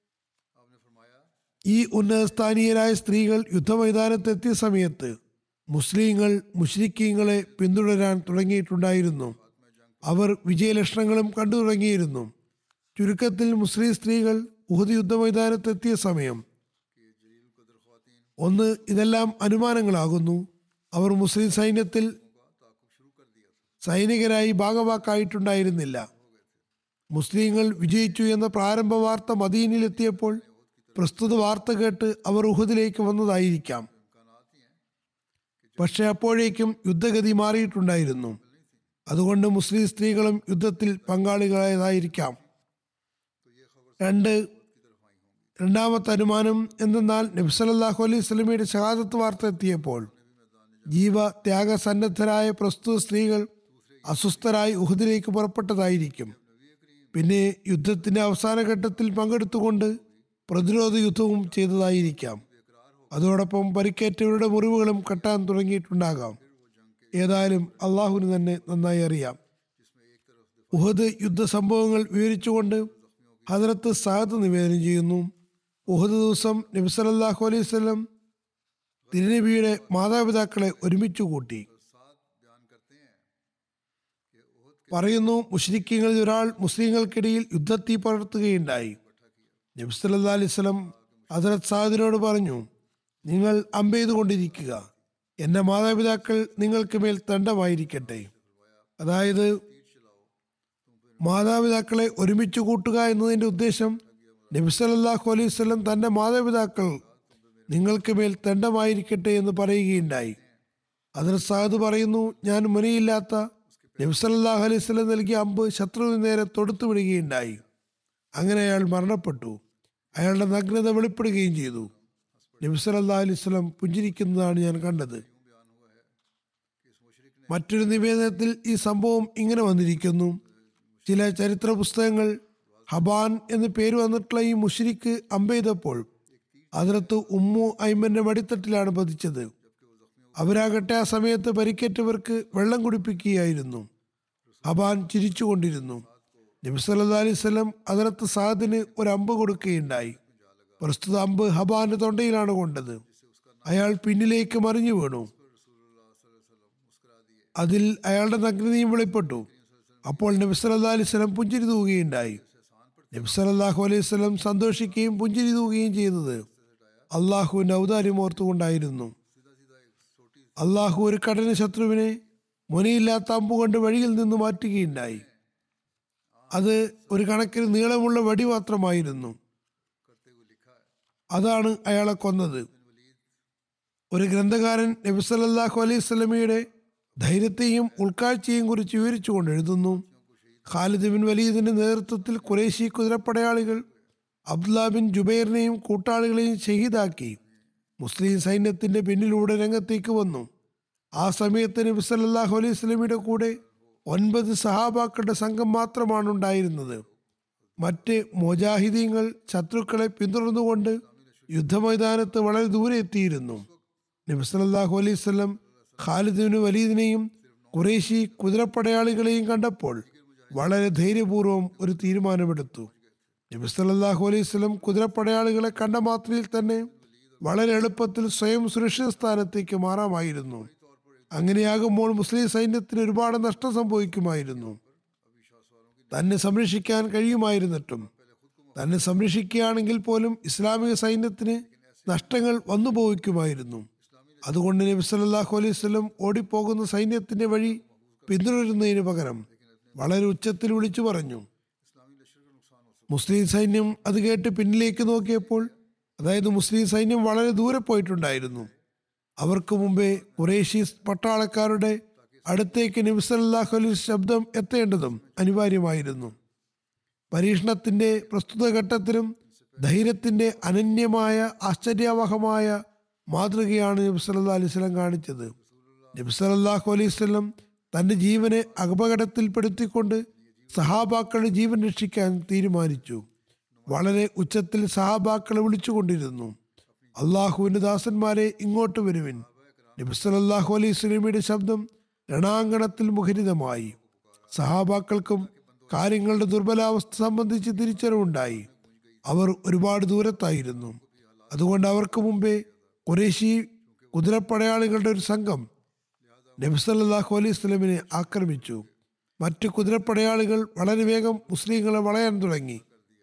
ഈ ഉന്നതസ്ഥാനീയരായ സ്ത്രീകൾ യുദ്ധമൈതാനത്തെത്തിയ സമയത്ത് മുസ്ലിങ്ങൾ മുഷ്രിക്കീങ്ങളെ പിന്തുടരാൻ തുടങ്ങിയിട്ടുണ്ടായിരുന്നു അവർ വിജയലക്ഷണങ്ങളും കണ്ടു തുടങ്ങിയിരുന്നു ചുരുക്കത്തിൽ മുസ്ലിം സ്ത്രീകൾ ഉഹദ് യുദ്ധമൈതാനത്തെത്തിയ സമയം ഒന്ന് ഇതെല്ലാം അനുമാനങ്ങളാകുന്നു അവർ മുസ്ലിം സൈന്യത്തിൽ സൈനികരായി ഭാഗവാക്കായിട്ടുണ്ടായിരുന്നില്ല മുസ്ലിങ്ങൾ വിജയിച്ചു എന്ന പ്രാരംഭ വാർത്ത മദീനിലെത്തിയപ്പോൾ പ്രസ്തുത വാർത്ത കേട്ട് അവർ ഉഹദിലേക്ക് വന്നതായിരിക്കാം പക്ഷെ അപ്പോഴേക്കും യുദ്ധഗതി മാറിയിട്ടുണ്ടായിരുന്നു അതുകൊണ്ട് മുസ്ലിം സ്ത്രീകളും യുദ്ധത്തിൽ പങ്കാളികളായതായിരിക്കാം രണ്ട് രണ്ടാമത്തെ അനുമാനം എന്തെന്നാൽ നബ്സലല്ലാഹു അലൈഹി സ്വലമിയുടെ ഷഹാദത്ത് വാർത്ത എത്തിയപ്പോൾ ജീവ ത്യാഗസന്നദ്ധരായ പ്രസ്തുത സ്ത്രീകൾ അസ്വസ്ഥരായി ഉഹദിലേക്ക് പുറപ്പെട്ടതായിരിക്കും പിന്നെ യുദ്ധത്തിന്റെ അവസാന ഘട്ടത്തിൽ പങ്കെടുത്തുകൊണ്ട് പ്രതിരോധ യുദ്ധവും ചെയ്തതായിരിക്കാം അതോടൊപ്പം പരിക്കേറ്റവരുടെ മുറിവുകളും കെട്ടാൻ തുടങ്ങിയിട്ടുണ്ടാകാം ഏതായാലും അള്ളാഹുവിന് തന്നെ നന്നായി അറിയാം ഉഹദ് യുദ്ധ സംഭവങ്ങൾ വിവരിച്ചുകൊണ്ട് ഹജറത്ത് സാദ് നിവേദനം ചെയ്യുന്നു ഉഹദ് ദിവസം നബി സല്ലല്ലാഹു അലൈഹി വസല്ലം തിരുനബിയുടെ മാതാപിതാക്കളെ ഒരുമിച്ച് കൂട്ടി പറയുന്നു മുഷ്രിക്കങ്ങളിൽ ഒരാൾ മുസ്ലിങ്ങൾക്കിടയിൽ യുദ്ധത്തീ പടർത്തുകയുണ്ടായി നബി സല്ലല്ലാഹു അലൈഹി വസല്ലം ഹജറത്ത് സാദിനോട് പറഞ്ഞു നിങ്ങൾ അമ്പെയ്തുകൊണ്ടിരിക്കുക എന്റെ മാതാപിതാക്കൾ നിങ്ങൾക്ക് മേൽ ദണ്ഡമായിരിക്കട്ടെ അതായത് മാതാപിതാക്കളെ ഒരുമിച്ച് കൂട്ടുക എന്നതിന്റെ ഉദ്ദേശം നബി സല്ലല്ലാഹു അലൈഹി വസല്ലം തന്റെ മാതാപിതാക്കൾ നിങ്ങൾക്ക് മേൽ ദണ്ഡമായിരിക്കട്ടെ എന്ന് പറയുകയുണ്ടായി അതിന് സാദ് പറയുന്നു ഞാൻ മുനയില്ലാത്ത നബി സല്ലല്ലാഹു അലൈഹി വസല്ലം നൽകിയ അമ്പ് ശത്രുവിന് നേരെ തൊടുത്തു വിടുകയുണ്ടായി അങ്ങനെ അയാൾ മരണപ്പെട്ടു അയാളുടെ നഗ്നത വെളിപ്പെടുകയും ചെയ്തു നബി സല്ലല്ലാഹു അലൈഹി വസല്ലം പുഞ്ചിരിക്കുന്നതാണ് ഞാൻ കണ്ടത് മറ്റൊരു നിവേദനത്തിൽ ഈ സംഭവം ഇങ്ങനെ വന്നിരിക്കുന്നു ചില ചരിത്ര പുസ്തകങ്ങൾ ഹബാൻ എന്ന് പേര് വന്നിട്ടുള്ള ഈ മുഷിരിക്ക് അമ്പെയ്തപ്പോൾ അതിനകത്ത് ഉമ്മു ഐമന്റെ മടിത്തട്ടിലാണ് പതിച്ചത് അവരാകട്ടെ ആ സമയത്ത് പരിക്കേറ്റവർക്ക് വെള്ളം കുടിപ്പിക്കുകയായിരുന്നു ഹബാൻ ചിരിച്ചുകൊണ്ടിരുന്നു നബി സല്ലല്ലാഹു അലൈഹി വസല്ലം അതിനകത്ത് സാദിന് ഒരു അമ്പ് കൊടുക്കുകയുണ്ടായി പ്രസ്തുത അമ്പ് ഹബാന്റെ തൊണ്ടയിലാണ് കൊണ്ടത് അയാൾ പിന്നിലേക്ക് മറിഞ്ഞു വീണു അതിൽ അയാളുടെ നഗ്നതയും വെളിപ്പെട്ടു അപ്പോൾ നബി സല്ലല്ലാഹു അലൈഹി വസല്ലം പുഞ്ചിരി തൂകുകയുണ്ടായി നബി സല്ലല്ലാഹു അലൈഹി വസല്ലം സന്തോഷിക്കുകയും പുഞ്ചിരി തൂകുകയും ചെയ്തത് അള്ളാഹുവിന്റെ ഔദാര്യം ഓർത്തുകൊണ്ടായിരുന്നു അള്ളാഹു ഒരു കഠിന ശത്രുവിനെ മുനയില്ലാത്ത അമ്പ് കൊണ്ട് വഴിയിൽ നിന്ന് മാറ്റുകയുണ്ടായി അത് ഒരു കണക്കിന് നീളമുള്ള വടി മാത്രമായിരുന്നു അതാണ് അയാളെ കൊന്നത് ഒരു ഗ്രന്ഥകാരൻ നബി സല്ലല്ലാഹു അലൈഹി സ്വലമിയുടെ ധൈര്യത്തെയും ഉൾക്കാഴ്ചയെയും കുറിച്ച് വിവരിച്ചുകൊണ്ട് എഴുതുന്നു ഖാലിദ് ബിൻ വലീദിന്റെ നേതൃത്വത്തിൽ കുറേശി കുതിരപ്പടയാളികൾ അബ്ദുല്ല ബിൻ ജുബൈറിനെയും കൂട്ടാളികളെയും ഷഹീദാക്കി മുസ്ലിം സൈന്യത്തിന്റെ പിന്നിലൂടെ രംഗത്തേക്ക് വന്നു ആ സമയത്ത് നബി സല്ലല്ലാഹു അലൈഹി സ്വലമിയുടെ കൂടെ ഒൻപത് സഹാബാക്കളുടെ സംഘം മാത്രമാണ് ഉണ്ടായിരുന്നത് മറ്റ് മുജാഹിദീങ്ങൾ ശത്രുക്കളെ പിന്തുടർന്നുകൊണ്ട് യുദ്ധമൈതാനത്ത് വളരെ ദൂരെ എത്തിയിരുന്നു നബി സല്ലല്ലാഹു അലൈഹി വസല്ലം ഖാലിദിന് വലീദിനെയും ഖുറേശി കുതിരപ്പടയാളികളെയും കണ്ടപ്പോൾ വളരെ ധൈര്യപൂർവ്വം ഒരു തീരുമാനമെടുത്തു നബി സല്ലല്ലാഹു അലൈഹി വസല്ലം കുതിരപ്പടയാളികളെ കണ്ട മാത്രയിൽ തന്നെ വളരെ എളുപ്പത്തിൽ സ്വയം സുരക്ഷിത സ്ഥാനത്തേക്ക് മാറാമായിരുന്നു അങ്ങനെയാകുമ്പോൾ മുസ്ലിം സൈന്യത്തിന് ഒരുപാട് നഷ്ടം സംഭവിക്കുമായിരുന്നു തന്നെ സംരക്ഷിക്കാൻ കഴിയുമായിരുന്നിട്ടും തന്നെ സംരക്ഷിക്കുകയാണെങ്കിൽ പോലും ഇസ്ലാമിക സൈന്യത്തിന് നഷ്ടങ്ങൾ വന്നു ഭവിക്കുമായിരുന്നു അതുകൊണ്ട് നബി സല്ലല്ലാഹു അലൈഹി വസല്ലം ഓടിപ്പോകുന്ന സൈന്യത്തിന്റെ വഴി പിന്തുടരുന്നതിന് പകരം വളരെ ഉച്ചത്തിൽ വിളിച്ചു പറഞ്ഞു മുസ്ലിം സൈന്യം അത് കേട്ട് പിന്നിലേക്ക് നോക്കിയപ്പോൾ അതായത് മുസ്ലിം സൈന്യം വളരെ ദൂരെ പോയിട്ടുണ്ടായിരുന്നു അവർക്ക് മുമ്പേ ഖുറേഷി പട്ടാളക്കാരുടെ അടുത്തേക്ക് നബി സല്ലല്ലാഹു അലൈഹി ശബ്ദം എത്തേണ്ടതും അനിവാര്യമായിരുന്നു പരീക്ഷണത്തിന്റെ പ്രസ്തുത ഘട്ടത്തിലും ധൈര്യത്തിന്റെ അനന്യമായ ആശ്ചര്യവഹമായ മാതൃകയാണ് നബി സല്ലല്ലാഹു അലൈഹി വസല്ലം കാണിച്ചത് നബി സല്ലല്ലാഹു അലൈഹി വസല്ലം തന്റെ ജീവനെ അപകടത്തിൽപ്പെടുത്തിക്കൊണ്ട് സഹാബാക്കളുടെ ജീവൻ രക്ഷിക്കാൻ തീരുമാനിച്ചു വളരെ ഉച്ചത്തിൽ സഹാബാക്കളെ വിളിച്ചുകൊണ്ടിരുന്നു അള്ളാഹുവിന്റെ ദാസന്മാരെ ഇങ്ങോട്ട് വരുവിൻ നബി സല്ലല്ലാഹു അലൈഹി സ്വലമിയുടെ ശബ്ദം രണാങ്കണത്തിൽ മുഖരിതമായി സഹാബാക്കൾക്കും കാര്യങ്ങളുടെ ദുർബലാവസ്ഥ സംബന്ധിച്ച് തിരിച്ചറിവുണ്ടായി അവർ ഒരുപാട് ദൂരത്തായിരുന്നു അതുകൊണ്ട് അവർക്ക് മുമ്പേ കുറേശി കുതിരപ്പടയാളികളുടെ ഒരു സംഘം നബി സല്ലല്ലാഹു അലൈഹി സ്വലമിനെ ആക്രമിച്ചു മറ്റു കുതിരപ്പടയാളികൾ വളരെ വേഗം മുസ്ലിങ്ങളെ വളയാൻ തുടങ്ങി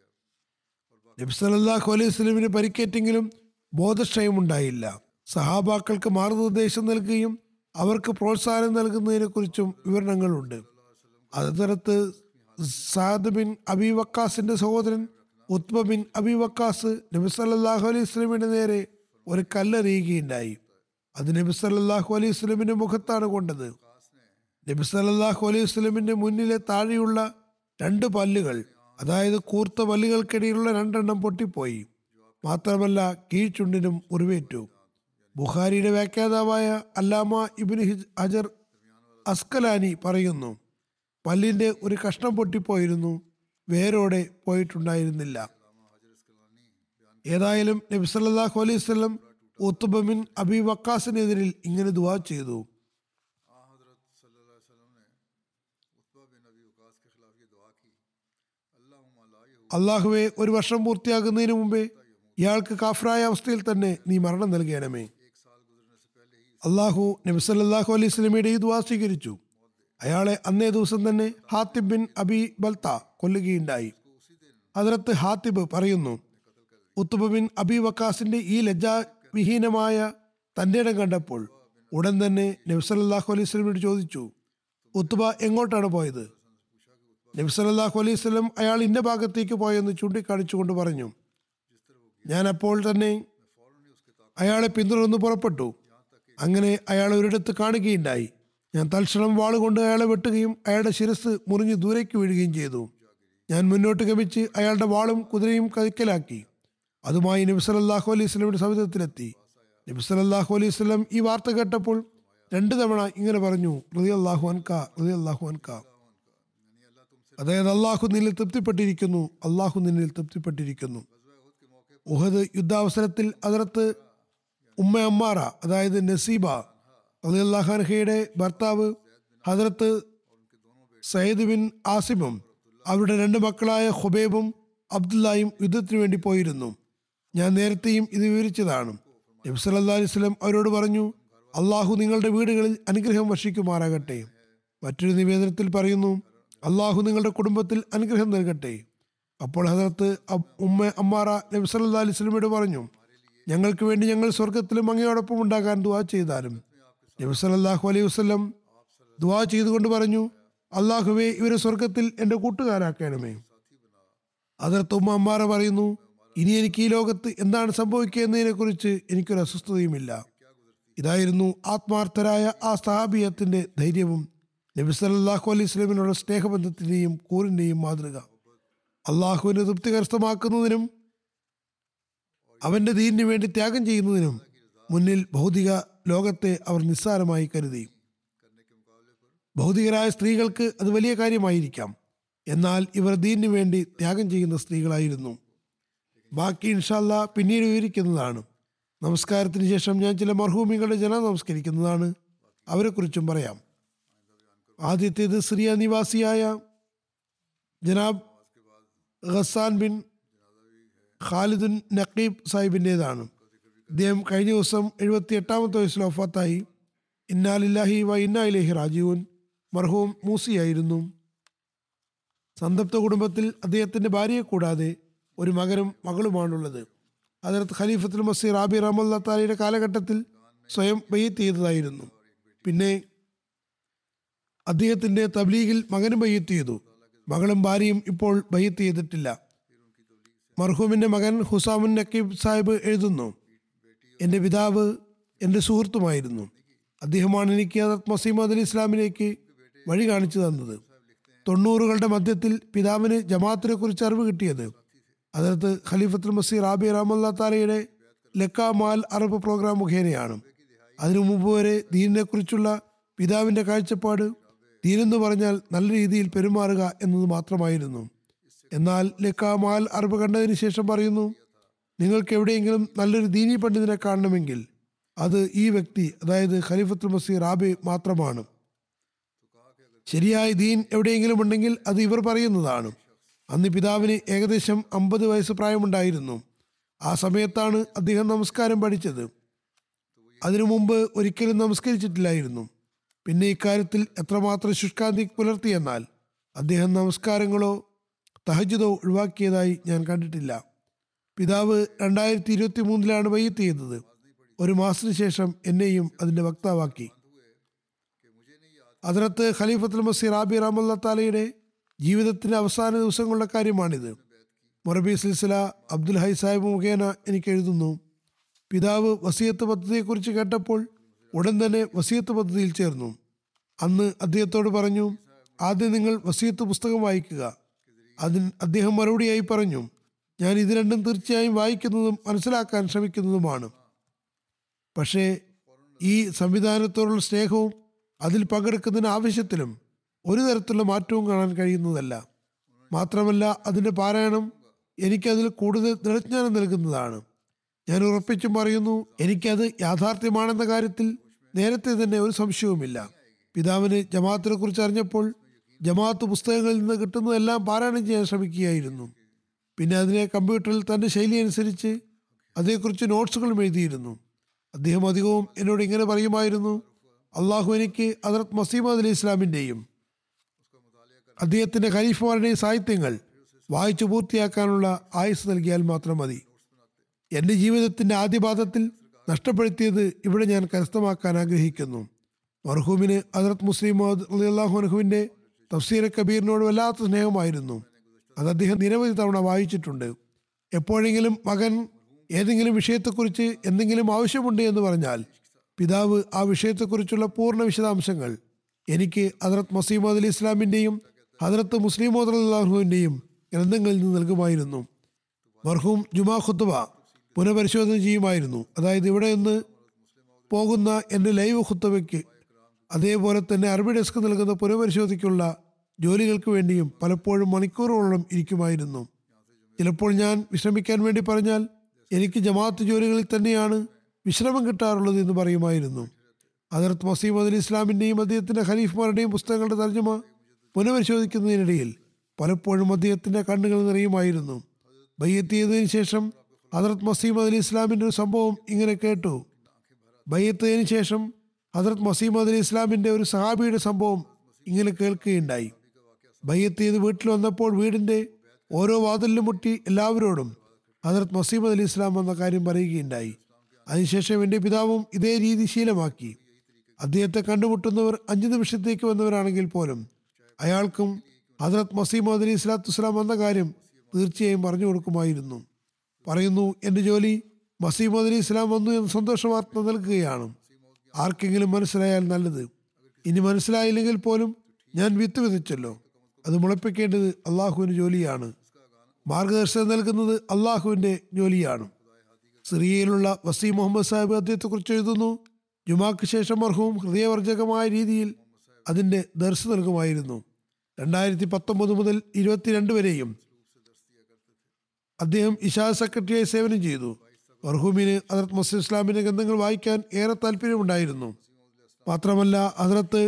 നബി സല്ലല്ലാഹു അലൈഹി സ്വലമിന് പരിക്കേറ്റെങ്കിലും ബോധക്ഷയമുണ്ടായില്ല സഹാബാക്കൾക്ക് മാർഗനിർദ്ദേശം നൽകുകയും അവർക്ക് പ്രോത്സാഹനം നൽകുന്നതിനെക്കുറിച്ചും വിവരണങ്ങളുണ്ട് അതരത്ത് സാദ് ബിൻ അബി വക്കാസിന്റെ സഹോദരൻ ഉത്ബ ബിൻ അബി വക്കാസ് നബി സല്ലല്ലാഹു അലൈഹി സ്വലമിന്റെ നേരെ ഒരു കല്ലെറിയുകയുണ്ടായി അത് നബി സല്ലല്ലാഹു അലൈഹി സ്വലമിന്റെ മുഖത്താണ് കൊണ്ടത് നബി സല്ലല്ലാഹു അലൈഹി വസല്ലമിന്റെ മുന്നിലെ താഴെയുള്ള രണ്ട് പല്ലുകൾ അതായത് കൂർത്ത പല്ലുകൾക്കിടയിലുള്ള രണ്ടെണ്ണം പൊട്ടിപ്പോയി മാത്രമല്ല കീഴ്ചുണ്ടിനും മുറിവേറ്റു ബുഖാരിയുടെ വ്യാഖ്യാതാവായ അല്ലാമ ഇബിൻ ഹിജ് ഹജർ അസ്കലാനി പറയുന്നു പല്ലിന്റെ ഒരു കഷ്ണം പൊട്ടിപ്പോയിരുന്നു വേരോടെ പോയിട്ടുണ്ടായിരുന്നില്ല ഏതായാലും നബി സല്ലല്ലാഹു അലൈഹി വസല്ലം ഉത്തുബമിൻ അബി വക്കാസിനെതിരിൽ ഇങ്ങനെ ദുവാ ചെയ്തു आ हजरत सल्लल्लाहु अलैहि वसल्लम ने उत्बा बिन अबी वकास के खिलाफ ये दुआ की अल्लाहुम्मा ला यहू അള്ളാഹുവെ ഒരു വർഷം പൂർത്തിയാകുന്നതിന് മുമ്പേ ഇയാൾക്ക് കാഫറായ അവസ്ഥയിൽ തന്നെ നീ മരണം നൽകണമേ एक साल गुजरने से पहले ही അള്ളാഹു നബി സല്ലല്ലാഹു അലൈഹി സ്വലമിയുടെ ഈ ദുവാ സ്വീകരിച്ചു അയാളെ അന്നേ ദിവസം തന്നെ ഹാത്തിബ് ബിൻ അബി ബൽത്ത കൊല്ലുകയുണ്ടായി ഹദ്രത്ത് ഹാത്തിബ് പറയുന്നു ഉത്തുബ ബിൻ അബി വക്കാസിന്റെ ഈ ലജ്ജാവിഹീനമായ തന്റെ ഇടം കണ്ടപ്പോൾ ഉടൻ തന്നെ നബി സല്ലല്ലാഹു അലൈഹി സ്വലമിനോട് ചോദിച്ചു ഉത്തുബ എങ്ങോട്ടാണ് പോയത് നബി സല്ലല്ലാഹു അലൈഹി സ്വലം അയാൾ ഇന്ന ഭാഗത്തേക്ക് പോയെന്ന് ചൂണ്ടിക്കാണിച്ചുകൊണ്ട് പറഞ്ഞു ഞാൻ അപ്പോൾ തന്നെ അയാളെ പിന്തുടർന്ന് പുറപ്പെട്ടു അങ്ങനെ അയാൾ ഒരിടത്ത് കാണുകയുണ്ടായി ഞാൻ തൽക്ഷണം വാളുകൊണ്ട് അയാളെ വെട്ടുകയും അയാളുടെ ശിരസ് മുറിഞ്ഞ് ദൂരേക്ക് വീഴുകയും ചെയ്തു ഞാൻ മുന്നോട്ട് ഗമിച്ച് അയാളുടെ വാളും കുതിരയും കൈക്കലാക്കി അതുമായി നബി സല്ലല്ലാഹു അലൈഹി സ്വലമിന്റെ സവിധത്തിലെത്തി നബി സല്ലല്ലാഹു അലൈഹി സ്വലം ഈ വാർത്ത കേട്ടപ്പോൾ രണ്ടു തവണ ഇങ്ങനെ പറഞ്ഞു ഹൃദയ അള്ളാഹു അൻക ഹൃദയ അള്ളാഹു അൻക അതായത് അള്ളാഹു നിന്നിൽ തൃപ്തിപ്പെട്ടിരിക്കുന്നു അള്ളാഹു നിന്നിൽ തൃപ്തിപ്പെട്ടിരിക്കുന്നു ഉഹദ് യുദ്ധാവസരത്തിൽ അതിർത്ത് ഉമ്മ അമ്മാറ അതായത് നസീബ അള്ളാഹാൻഹയുടെ ഭർത്താവ് ഹജറത്ത് സയ്യിദ് ബിൻ ആസിമും അവരുടെ രണ്ട് മക്കളായ ഹുബൈബും അബ്ദുല്ലായും യുദ്ധത്തിന് വേണ്ടി പോയിരുന്നു ഞാൻ നേരത്തെയും ഇത് വിവരിച്ചതാണ് നബി സല്ലല്ലാഹു അലൈഹി വസല്ലം അവരോട് പറഞ്ഞു അള്ളാഹു നിങ്ങളുടെ വീടുകളിൽ അനുഗ്രഹം വർഷിക്കുമാറാകട്ടെ മറ്റൊരു നിവേദനത്തിൽ പറയുന്നു അള്ളാഹു നിങ്ങളുടെ കുടുംബത്തിൽ അനുഗ്രഹം നൽകട്ടെ അപ്പോൾ ഹസരത്ത് ഉമ്മ അമ്മാറ നബി സല്ലല്ലാഹു അലൈഹി വസല്ലമയോട് പറഞ്ഞു ഞങ്ങൾക്ക് വേണ്ടി ഞങ്ങൾ സ്വർഗത്തിലും അങ്ങയോടൊപ്പം ഉണ്ടാകാൻ ദുവാ ചെയ്താലും നബി സല്ലല്ലാഹു അലൈഹി വസല്ലം ദുവാ ചെയ്തുകൊണ്ട് പറഞ്ഞു അള്ളാഹുവെ ഇവരെ സ്വർഗത്തിൽ എൻ്റെ കൂട്ടുകാരാക്കണമേ അതിർത്ത് ഉമ്മ അമ്മാറ പറയുന്നു ഇനി എനിക്ക് ഈ ലോകത്ത് എന്താണ് സംഭവിക്കുക എന്നതിനെ കുറിച്ച് എനിക്കൊരു അസ്വസ്ഥതയുമില്ല ഇതായിരുന്നു ആത്മാർത്ഥരായ ആ സഹാബിയത്തിന്റെ ധൈര്യവും നബി സല്ലല്ലാഹു അലൈഹി സ്വലമിനുള്ള സ്നേഹബന്ധത്തിന്റെയും കൂറിന്റെയും മാതൃക അള്ളാഹുവിനെ തൃപ്തി കരസ്ഥമാക്കുന്നതിനും അവന്റെ ദീനിനു വേണ്ടി ത്യാഗം ചെയ്യുന്നതിനും മുന്നിൽ ഭൗതിക ലോകത്തെ അവർ നിസ്സാരമായി കരുതി ഭൗതികരായ സ്ത്രീകൾക്ക് അത് വലിയ കാര്യമായിരിക്കാം എന്നാൽ ഇവർ ദീനിനു വേണ്ടി ത്യാഗം ചെയ്യുന്ന സ്ത്രീകളായിരുന്നു ബാക്കി ഇൻഷാല്ല പിന്നീട് വിവരിക്കുന്നതാണ് നമസ്കാരത്തിന് ശേഷം ഞാൻ ചില മർഹൂമികളുടെ ജന നമസ്കരിക്കുന്നതാണ് അവരെക്കുറിച്ചും പറയാം ആദ്യത്തേത് സിറിയ നിവാസിയായ ജനാബ് ഖസാൻ ബിൻ ഖാലിദുൻ നഖീബ് സാഹിബിൻ്റെതാണ് ഇദ്ദേഹം കഴിഞ്ഞ ദിവസം എഴുപത്തി എട്ടാമത്തെ വയസ്സിൽ ഒഫാത്തായി ഇന്നാലില്ലാഹി വ ഇന്നാ ഇലഹി റാജീവൻ മർഹൂം മൂസിയായിരുന്നു സന്തപ്ത കുടുംബത്തിൽ അദ്ദേഹത്തിന്റെ ഭാര്യയെ കൂടാതെ ഒരു മകനും മകളുമാണുള്ളത് അതിനകത്ത് ഖലീഫത്തുൽ മസീർ റാബി റഹമുല്ല താലിയുടെ കാലഘട്ടത്തിൽ സ്വയം ബയ്യത്ത് ചെയ്തതായിരുന്നു പിന്നെ അദ്ദേഹത്തിന്റെ തബ്ലീഗിൽ മകനും ബയ്യത്ത് ചെയ്തു മകളും ഭാര്യയും ഇപ്പോൾ ബയ്യത്ത് ചെയ്തിട്ടില്ല മർഹൂമിന്റെ മകൻ ഹുസാമുൻ നക്കീബ് സാഹിബ് എഴുതുന്നു എൻ്റെ പിതാവ് എൻ്റെ സുഹൃത്തുമായിരുന്നു അദ്ദേഹമാണ് എനിക്ക് ഹദരത്ത് മസീമദ് അലി ഇസ്ലാമിലേക്ക് വഴി കാണിച്ചു തന്നത് തൊണ്ണൂറുകളുടെ മധ്യത്തിൽ പിതാവിന് ജമാഅത്തിനെ കുറിച്ച് അറിവ് കിട്ടിയത് അതിനകത്ത് ഖലീഫത്തുൽ മസീർ ആബി റഹമുല്ല താലയുടെ ലക്ക മാൽ അറബ് പ്രോഗ്രാം മുഖേനയാണ് അതിനു മുമ്പ് വരെ ദീനിനെ കുറിച്ചുള്ള പിതാവിന്റെ കാഴ്ചപ്പാട് ദീനെന്ന് പറഞ്ഞാൽ നല്ല രീതിയിൽ പെരുമാറുക എന്നത് മാത്രമായിരുന്നു എന്നാൽ ലക്ക മാൽ അറബ് കണ്ടതിന് ശേഷം പറയുന്നു നിങ്ങൾക്ക് എവിടെയെങ്കിലും നല്ലൊരു ദീനി പണ്ഡിതനെ കാണണമെങ്കിൽ അത് ഈ വ്യക്തി അതായത് ഖലീഫത്തുൽ മസീർ റാബി മാത്രമാണ് ശരിയായ ദീൻ എവിടെയെങ്കിലും ഉണ്ടെങ്കിൽ അത് ഇവർ പറയുന്നതാണ് അന്ന് പിതാവിന് ഏകദേശം അമ്പത് വയസ്സ് പ്രായമുണ്ടായിരുന്നു ആ സമയത്താണ് അദ്ദേഹം നമസ്കാരം പഠിച്ചത് അതിനു മുമ്പ് ഒരിക്കലും നമസ്കരിച്ചിട്ടില്ലായിരുന്നു പിന്നെ ഇക്കാര്യത്തിൽ എത്രമാത്രം ശുഷ്കാന്തി പുലർത്തിയെന്നാൽ അദ്ദേഹം നമസ്കാരങ്ങളോ തഹജുദോ ഒഴിവാക്കിയതായി ഞാൻ കണ്ടിട്ടില്ല പിതാവ് രണ്ടായിരത്തി ഇരുപത്തി മൂന്നിലാണ് വയ്യത്ത് ചെയ്തത് ഒരു മാസത്തിന് ശേഷം എന്നെയും അതിന്റെ വക്താവാക്കി അതിനകത്ത് ഖലീഫത്തുൽ മസീർ ആബി റഹമുല്ല താലയുടെ ജീവിതത്തിന്റെ അവസാന ദിവസങ്ങളുടെ കാര്യമാണിത് മൊറബി സിൽസില അബ്ദുൽ ഹൈ സാഹിബ് മുഖേന എനിക്ക് എഴുതുന്നു പിതാവ് വസീയത്ത് പദ്ധതിയെക്കുറിച്ച് കേട്ടപ്പോൾ ഉടൻ തന്നെ വസീയത്ത് പദ്ധതിയിൽ ചേർന്നു അന്ന് അദ്ദേഹത്തോട് പറഞ്ഞു ആദ്യം നിങ്ങൾ വസീയത്ത് പുസ്തകം വായിക്കുക അതിന് അദ്ദേഹം മറുപടിയായി പറഞ്ഞു ഞാൻ ഇത് രണ്ടും തീർച്ചയായും വായിക്കുന്നതും മനസ്സിലാക്കാൻ ശ്രമിക്കുന്നതുമാണ് പക്ഷേ ഈ സംവിധാനത്തോടുള്ള സ്നേഹവും അതിൽ പങ്കെടുക്കുന്നതിന് ആവശ്യത്തിലും ഒരു തരത്തിലുള്ള മാറ്റവും കാണാൻ കഴിയുന്നതല്ല മാത്രമല്ല അതിൻ്റെ പാരായണം എനിക്കതിൽ കൂടുതൽ ദൃഢജ്ഞാനം നൽകുന്നതാണ് ഞാൻ ഉറപ്പിച്ചും പറയുന്നു എനിക്കത് യാഥാർത്ഥ്യമാണെന്ന കാര്യത്തിൽ നേരത്തെ തന്നെ ഒരു സംശയവുമില്ല പിതാവിന് ജമാഅത്തിനെ കുറിച്ച് അറിഞ്ഞപ്പോൾ ജമാഅത്ത് പുസ്തകങ്ങളിൽ നിന്ന് കിട്ടുന്നതെല്ലാം പാരായണം ചെയ്യാൻ ശ്രമിക്കുകയായിരുന്നു പിന്നെ അതിനെ കമ്പ്യൂട്ടറിൽ തൻ്റെ ശൈലി അനുസരിച്ച് അതേക്കുറിച്ച് നോട്ട്സുകളും എഴുതിയിരുന്നു അദ്ദേഹം അധികവും എന്നോട് ഇങ്ങനെ പറയുമായിരുന്നു അള്ളാഹു എനിക്ക് ഹജറത്ത് മസീമദ് അലി ഇസ്ലാമിൻ്റെയും അദ്ദേഹത്തിൻ്റെ ഖലീഫമാരുടെയും സാഹിത്യങ്ങൾ വായിച്ചു പൂർത്തിയാക്കാനുള്ള ആയുസ് നൽകിയാൽ മാത്രം മതി എൻ്റെ ജീവിതത്തിൻ്റെ ആദ്യപാദത്തിൽ നഷ്ടപ്പെടുത്തിയത് ഇവിടെ ഞാൻ കരസ്ഥമാക്കാൻ ആഗ്രഹിക്കുന്നു മർഹൂമിന് ഹജറത്ത് മുസ്ലിം അള്ളാഹുനഹുവിൻ്റെ തഫ്സീർ കബീറിനോട് വല്ലാത്ത സ്നേഹമായിരുന്നു അത് അദ്ദേഹം നിരവധി തവണ വായിച്ചിട്ടുണ്ട് എപ്പോഴെങ്കിലും മകൻ ഏതെങ്കിലും വിഷയത്തെക്കുറിച്ച് എന്തെങ്കിലും ആവശ്യമുണ്ട് എന്ന് പറഞ്ഞാൽ പിതാവ് ആ വിഷയത്തെക്കുറിച്ചുള്ള പൂർണ്ണ വിശദാംശങ്ങൾ എനിക്ക് ഹജറത്ത് മസീമദ് അലി ഇസ്ലാമിൻ്റെയും ഹജറത്ത് മുസ്ലിം അള്ളാഹുവിൻ്റെയും ഗ്രന്ഥങ്ങളിൽ നിന്ന് നൽകുമായിരുന്നു മർഹൂം ജുമാ ഖുത്തുബ പുനഃപരിശോധന ചെയ്യുമായിരുന്നു അതായത് ഇവിടെ നിന്ന് പോകുന്ന എൻ്റെ ലൈവ് ഖുത്തുബയ്ക്ക് അതേപോലെ തന്നെ അറബി ഡെസ്ക് നൽകുന്ന പുനഃപരിശോധനയ്ക്കുള്ള ജോലികൾക്ക് വേണ്ടിയും പലപ്പോഴും മണിക്കൂറുകളോളം ഇരിക്കുമായിരുന്നു ചിലപ്പോൾ ഞാൻ വിശ്രമിക്കാൻ വേണ്ടി പറഞ്ഞാൽ എനിക്ക് ജമാഅത്ത് ജോലികളിൽ തന്നെയാണ് വിശ്രമം കിട്ടാറുള്ളത് എന്ന് പറയുമായിരുന്നു അതിർത്ത് മസീമദ് അലി ഇസ്ലാമിൻ്റെയും അദ്ദേഹത്തിൻ്റെ ഖലീഫ്മാരുടെയും പുസ്തകങ്ങളുടെ തർജ്ജമ പുനഃപരിശോധിക്കുന്നതിനിടയിൽ പലപ്പോഴും അദ്ദേഹത്തിൻ്റെ കണ്ണുകൾ നിറയുമായിരുന്നു ബയ്യത്ത് ചെയ്തതിനു ശേഷം ഹജറത്ത് മസീമദ് അലി ഇസ്ലാമിൻ്റെ ഒരു സംഭവം ഇങ്ങനെ കേട്ടു ബയ്യത്തതിനു ശേഷം ഹജറത്ത് മസീമദ് അലി ഇസ്ലാമിൻ്റെ ഒരു സഹാബിയുടെ സംഭവം ഇങ്ങനെ കേൾക്കുകയുണ്ടായി ബയ്യത്ത് ചെയ്ത് വീട്ടിൽ വന്നപ്പോൾ വീടിൻ്റെ ഓരോ വാതിലിലും മുട്ടി എല്ലാവരോടും ഹജറത്ത് മസീമദ് അലി ഇസ്ലാം എന്ന കാര്യം പറയുകയുണ്ടായി അതിനുശേഷം എൻ്റെ പിതാവും ഇതേ രീതി ശീലമാക്കി അദ്ദേഹത്തെ കണ്ടുമുട്ടുന്നവർ അഞ്ചു നിമിഷത്തേക്ക് വന്നവരാണെങ്കിൽ പോലും അയാൾക്കും ഹജറത്ത് മസീമദ് അലി ഇസ്ലാത്തു വസ്സലാം എന്ന കാര്യം തീർച്ചയായും പറഞ്ഞു കൊടുക്കുമായിരുന്നു പറയുന്നു എൻ്റെ ജോലി മസീമദ് അലി ഇസ്ലാം വന്നു എന്ന സന്തോഷ വാർത്ത നൽകുകയാണ് ആർക്കെങ്കിലും മനസ്സിലായാൽ നല്ലത് ഇനി മനസ്സിലായില്ലെങ്കിൽ പോലും ഞാൻ വിത്ത് വിതച്ചല്ലോ അത് മുളപ്പിക്കേണ്ടത് അള്ളാഹുവിൻ്റെ ജോലിയാണ് മാർഗദർശനം നൽകുന്നത് അള്ളാഹുവിൻ്റെ ജോലിയാണ് സിറിയയിലുള്ള വസീം മുഹമ്മദ് സാഹിബ് അദ്ദേഹത്തെക്കുറിച്ച് എഴുതുന്നു ജുമാക്ക് ശേഷം മർഹവും ഹൃദയവർജകമായ രീതിയിൽ അതിൻ്റെ ദർശ നൽകുമായിരുന്നു രണ്ടായിരത്തി പത്തൊമ്പത് മുതൽ ഇരുപത്തിരണ്ട് വരെയും അദ്ദേഹം ഇഷാ സെക്രട്ടറിയായി സേവനം ചെയ്തു മർഹൂമിന് ഹജറത്ത് മുസ്ലിം ഇസ്ലാമിന്റെ ഗ്രന്ഥങ്ങൾ വായിക്കാൻ ഏറെ താല്പര്യമുണ്ടായിരുന്നു മാത്രമല്ല ഹജറത്ത്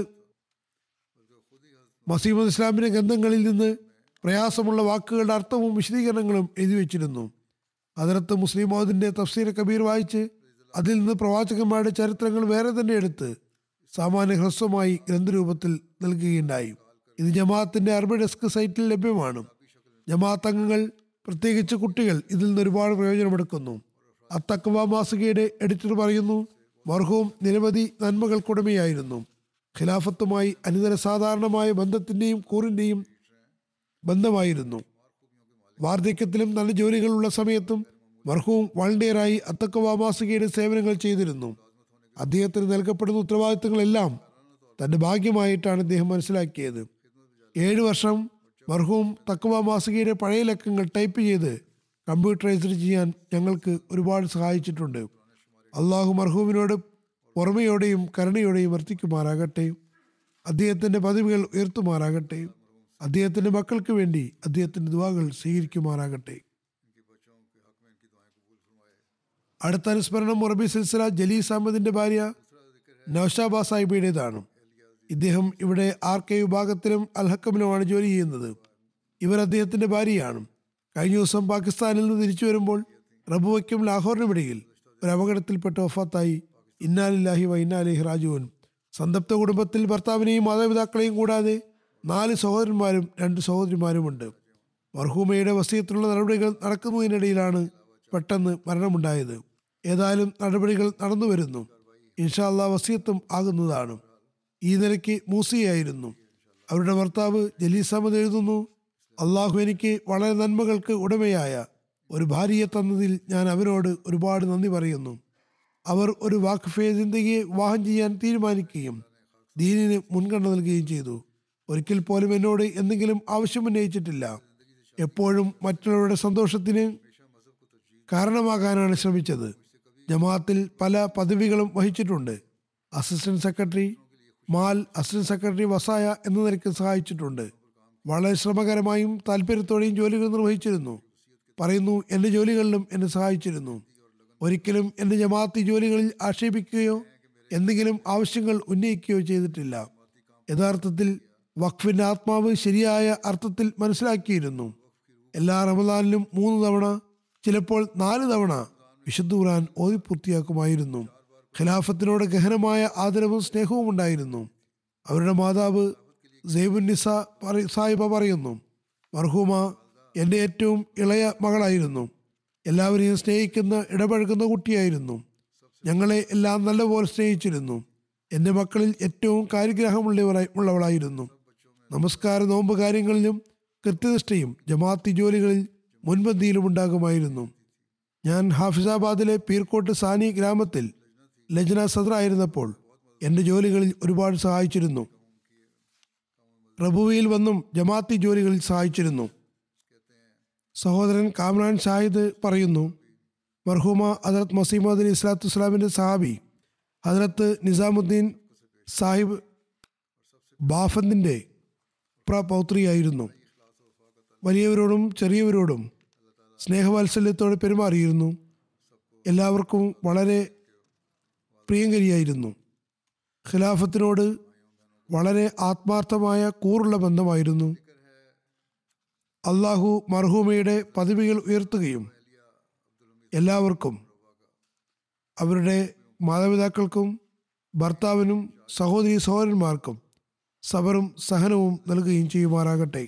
മസീമദ് ഇസ്ലാമിന്റെ ഗ്രന്ഥങ്ങളിൽ നിന്ന് പ്രയാസമുള്ള വാക്കുകളുടെ അർത്ഥവും വിശദീകരണങ്ങളും എഴുതി വെച്ചിരുന്നു ഹജറത്ത് മുസ്ലിം മൗദിന്റെ തഫ്സീർ കബീർ വായിച്ച് അതിൽ നിന്ന് പ്രവാചകന്മാരുടെ ചരിത്രങ്ങൾ വേറെ തന്നെ എടുത്ത് സാമാന്യ ഹ്രസ്വമായി ഗ്രന്ഥരൂപത്തിൽ നൽകുകയുണ്ടായി ഇത് ജമാഅത്തിന്റെ അറബി ഡെസ്ക് സൈറ്റിൽ ലഭ്യമാണ് ജമാഅത്ത് അംഗങ്ങൾ പ്രത്യേകിച്ച് കുട്ടികൾ ഇതിൽ നിന്ന് ഒരുപാട് പ്രയോജനമെടുക്കുന്നു അത്തക്വ മാസികയുടെ എഡിറ്റർ പറയുന്നു മർഹൂം നിരവധി നന്മകൾക്കുടമയായിരുന്നു ഖിലാഫത്തുമായി അനിതര സാധാരണമായ ബന്ധത്തിന്റെയും കൂറിന്റെയും ബന്ധമായിരുന്നു വാർദ്ധക്യത്തിലും നല്ല ജോലികളുള്ള സമയത്തും മർഹൂം വളണ്ടിയറായി അത്തക്കവ മാസികയുടെ സേവനങ്ങൾ ചെയ്തിരുന്നു അദ്ദേഹത്തിന് നൽകപ്പെടുന്ന ഉത്തരവാദിത്തങ്ങളെല്ലാം തന്റെ ഭാഗ്യമായിട്ടാണ് അദ്ദേഹം മനസ്സിലാക്കിയത് ഏഴ് വർഷം മർഹൂം തക്കവ മാസികയുടെ പഴയ ലക്കങ്ങൾ ടൈപ്പ് ചെയ്ത് കമ്പ്യൂട്ടറൈസ്ഡ് ചെയ്യാൻ ഞങ്ങൾക്ക് ഒരുപാട് സഹായിച്ചിട്ടുണ്ട് അള്ളാഹു മർഹൂമിനോട് പുറമയോടെയും കരുണയോടെയും വർത്തിക്കുമാറാകട്ടെ അദ്ദേഹത്തിന്റെ പദവികൾ ഉയർത്തുമാറാകട്ടെ അദ്ദേഹത്തിന്റെ മക്കൾക്ക് വേണ്ടി അദ്ദേഹത്തിന്റെ ദുവാകൾ സ്വീകരിക്കുമാറാകട്ടെ इनके बच्चों के हक में इनकी दुआएं कबूल അടുത്ത അനുസ്മരണം മുറബി സിൽസില ജലീസ് അഹമ്മദിന്റെ ഭാര്യ നൌഷാബ സാഹിബയുടേതാണ് ഇദ്ദേഹം ഇവിടെ ആർ കെ വിഭാഗത്തിലും അൽഹക്കമിലുമാണ് ജോലി ചെയ്യുന്നത് ഇവർ അദ്ദേഹത്തിന്റെ ഭാര്യയാണ് കഴിഞ്ഞ ദിവസം പാകിസ്ഥാനിൽ നിന്ന് തിരിച്ചു വരുമ്പോൾ റബുവയ്ക്കും ലാഹോറിനും ഇടയിൽ ഒരു അപകടത്തിൽപ്പെട്ട് ഒഫാത്തായി ഇന്നാലില്ലാഹി വ ഇന്നാലിഹി റാജുവൻ സന്തപ്ത കുടുംബത്തിൽ ഭർത്താവിനെയും മാതാപിതാക്കളെയും കൂടാതെ നാല് സഹോദരന്മാരും രണ്ട് സഹോദരിമാരുമുണ്ട് മർഹൂമയുടെ വസീയത്തിലുള്ള നടപടികൾ നടക്കുന്നതിനിടയിലാണ് പെട്ടെന്ന് മരണമുണ്ടായത് ഏതായാലും നടപടികൾ നടന്നു വരുന്നു ഇൻഷാല്ല വസീയത്തും ആകുന്നതാണ് ഈ നിലയ്ക്ക് മൂസിയായിരുന്നു അവരുടെ ഭർത്താവ് ജലീസ് അഹമ്മദ് എഴുതുന്നു അള്ളാഹു എനിക്ക് വളരെ നന്മകൾക്ക് ഉടമയായ ഒരു ഭാര്യയെ തന്നതിൽ ഞാൻ അവരോട് ഒരുപാട് നന്ദി പറയുന്നു അവർ ഒരു വാക്ഫെ ജിന്ദഗിയെ വിവാഹം ചെയ്യാൻ തീരുമാനിക്കുകയും ദീനിന് മുൻഗണന നൽകുകയും ചെയ്തു ഒരിക്കൽ പോലും എന്നോട് എന്തെങ്കിലും ആവശ്യം ഉന്നയിച്ചിട്ടില്ല എപ്പോഴും മറ്റുള്ളവരുടെ സന്തോഷത്തിന് കാരണമാകാനാണ് ശ്രമിച്ചത് ജമാഅത്തിൽ പല പദവികളും വഹിച്ചിട്ടുണ്ട് അസിസ്റ്റന്റ് സെക്രട്ടറി മാൽ അസിസ്റ്റന്റ് സെക്രട്ടറി വസായ എന്ന നിലയ്ക്ക് സഹായിച്ചിട്ടുണ്ട് വളരെ ശ്രമകരമായും താല്പര്യത്തോടെയും ജോലികൾ നിർവഹിച്ചിരുന്നു പറയുന്നു എൻ്റെ ജോലികളിലും എന്നെ സഹായിച്ചിരുന്നു ഒരിക്കലും എൻ്റെ ജമാഅത്തി ജോലികളിൽ ആക്ഷേപിക്കുകയോ എന്തെങ്കിലും ആവശ്യങ്ങൾ ഉന്നയിക്കുകയോ ചെയ്തിട്ടില്ല യഥാർത്ഥത്തിൽ വഖഫിന്റെ ആത്മാവ് ശരിയായ അർത്ഥത്തിൽ മനസ്സിലാക്കിയിരുന്നു എല്ലാ റമദാനിലും മൂന്ന് തവണ ചിലപ്പോൾ നാല് തവണ വിശുദ്ധ ഖുർആൻ ഓതി പൂർത്തിയാക്കുമായിരുന്നു ഖിലാഫത്തിനോട് ഗഹനമായ ആദരവും സ്നേഹവും ഉണ്ടായിരുന്നു അവരുടെ മാതാവ് സൈബുൻ നിസ പറ- സാഹിബ പറയുന്നു മർഹൂമ എൻ്റെ ഏറ്റവും ഇളയ മകളായിരുന്നു എല്ലാവരെയും സ്നേഹിക്കുന്ന ഇടപഴകുന്ന കുട്ടിയായിരുന്നു ഞങ്ങളെ എല്ലാം നല്ലപോലെ സ്നേഹിച്ചിരുന്നു എൻ്റെ മക്കളിൽ ഏറ്റവും കാര്യഗ്രഹമുള്ളവരായി ഉള്ളവളായിരുന്നു നമസ്കാര നോമ്പ് കാര്യങ്ങളിലും കൃത്യനിഷ്ഠയും ജമാഅത്തി ജോലികളിൽ മുൻപന്തിയിലും ഉണ്ടാകുമായിരുന്നു ഞാൻ ഹാഫിസാബാദിലെ പീർക്കോട്ട് സാനി ഗ്രാമത്തിൽ ലജ്ന സദറായിരുന്നപ്പോൾ എൻ്റെ ജോലികളിൽ ഒരുപാട് സഹായിച്ചിരുന്നു റബുവയിൽ വന്നും ജമാഅത്തി ജോലികളിൽ സഹായിച്ചിരുന്നു സഹോദരൻ കാമ്രാൻ ഷാഹിദ് പറയുന്നു മർഹൂമ ഹജറത്ത് മസീമദ് അലി ഇസ്ലാത്തു വസ്സലാമിൻ്റെ സഹാബി ഹജറത്ത് നിസാമുദ്ദീൻ സാഹിബ് ബാഫന്തിൻ്റെ പ്രപൗത്രിയായിരുന്നു വലിയവരോടും ചെറിയവരോടും സ്നേഹവാത്സല്യത്തോടെ പെരുമാറിയിരുന്നു എല്ലാവർക്കും വളരെ പ്രിയങ്കരിയായിരുന്നു ഖിലാഫത്തിനോട് വളരെ ആത്മാർത്ഥമായ കൂറുള്ള ബന്ധമായിരുന്നു അള്ളാഹു മർഹൂമയുടെ പദവികൾ ഉയർത്തുകയും എല്ലാവർക്കും അവരുടെ മാതാപിതാക്കൾക്കും ഭർത്താവിനും സഹോദരി സഹോദരന്മാർക്കും സബറും സഹനവും നൽകുകയും ചെയ്യുമാറാകട്ടെ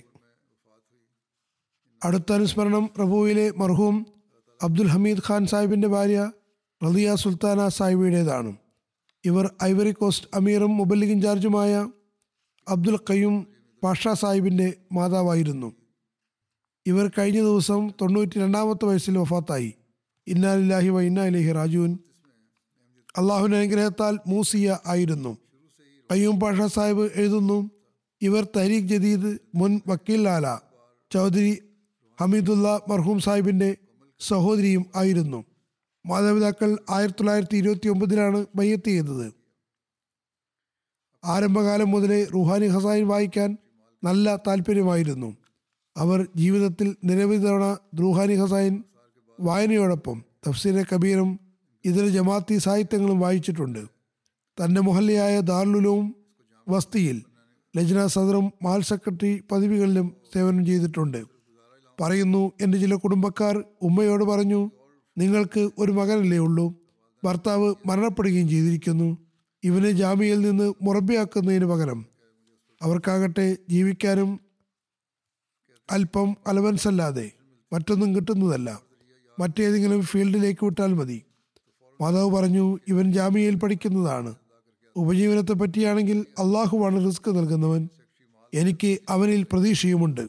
അടുത്ത അനുസ്മരണം പ്രഭുവിലെ മർഹൂം അബ്ദുൽ ഹമീദ് ഖാൻ സാഹിബിന്റെ ഭാര്യ റളിയ സുൽത്താന സാഹിബിയുടേതാണ് ഇവർ ഐവറി കോസ്റ്റ് അമീറും മുബല്ലിഗ് ഇൻചാർജുമായ അബ്ദുൽ ഖയ്യൂം പാഷ സാഹിബിന്റെ മാതാവായിരുന്നു ഇവർ കഴിഞ്ഞ ദിവസം തൊണ്ണൂറ്റി രണ്ടാമത്തെ വയസ്സിൽ വഫാത്തായി ഇന്നാലില്ലാഹി വ ഇന്നാ ഇലഹി റാജുവിൻ അള്ളാഹുവിന്റെ അനുഗ്രഹത്താൽ മൂസിയ ആയിരുന്നു കയ്യൂം പാഷ സാഹിബ് എഴുതുന്നു ഇവർ തരീഖ് ജദീദ് മുൻ വക്കീൽ ലാല ചൗധരി ഹമീദുല്ല മർഹൂം സാഹിബിന്റെ സഹോദരിയും ആയിരുന്നു മാതാപിതാക്കൾ ആയിരത്തി തൊള്ളായിരത്തി ഇരുപത്തി ഒമ്പതിലാണ് ബയ്യത്ത് ചെയ്തത് ആരംഭകാലം മുതലേ റുഹാനി ഹസായിൻ വായിക്കാൻ നല്ല താല്പര്യമായിരുന്നു അവർ ജീവിതത്തിൽ നിരവധി തവണ റുഹാനി ഹസായിൻ വായനയോടൊപ്പം തഫ്സീറെ കബീറും ഇതര ജമാഅത്തി സാഹിത്യങ്ങളും വായിച്ചിട്ടുണ്ട് തന്റെ മുഹല്ലയായ ദാറുലും വസ്തിയിൽ ലജ്ന സദറും മാൽ സെക്രട്ടറി പദവികളിലും സേവനം ചെയ്തിട്ടുണ്ട് പറയുന്നു എൻ്റെ ചില കുടുംബക്കാർ ഉമ്മയോട് പറഞ്ഞു നിങ്ങൾക്ക് ഒരു മകനല്ലേ ഉള്ളൂ ഭർത്താവ് മരണപ്പെടുകയും ചെയ്തിരിക്കുന്നു ഇവനെ ജാമ്യയിൽ നിന്ന് മുറബിയാക്കുന്നതിന് പകരം അവർക്കാകട്ടെ ജീവിക്കാനും അല്പം അലവൻസ് അല്ലാതെ മറ്റൊന്നും കിട്ടുന്നതല്ല മറ്റേതെങ്കിലും ഫീൽഡിലേക്ക് വിട്ടാൽ മതി മാതാവ് പറഞ്ഞു ഇവൻ ജാമ്യയിൽ പഠിക്കുന്നതാണ് ഉപജീവനത്തെ പറ്റിയാണെങ്കിൽ അള്ളാഹുവാണ് റിസ്ക് നൽകുന്നവൻ എനിക്ക് അവനിൽ പ്രതീക്ഷയുമുണ്ട്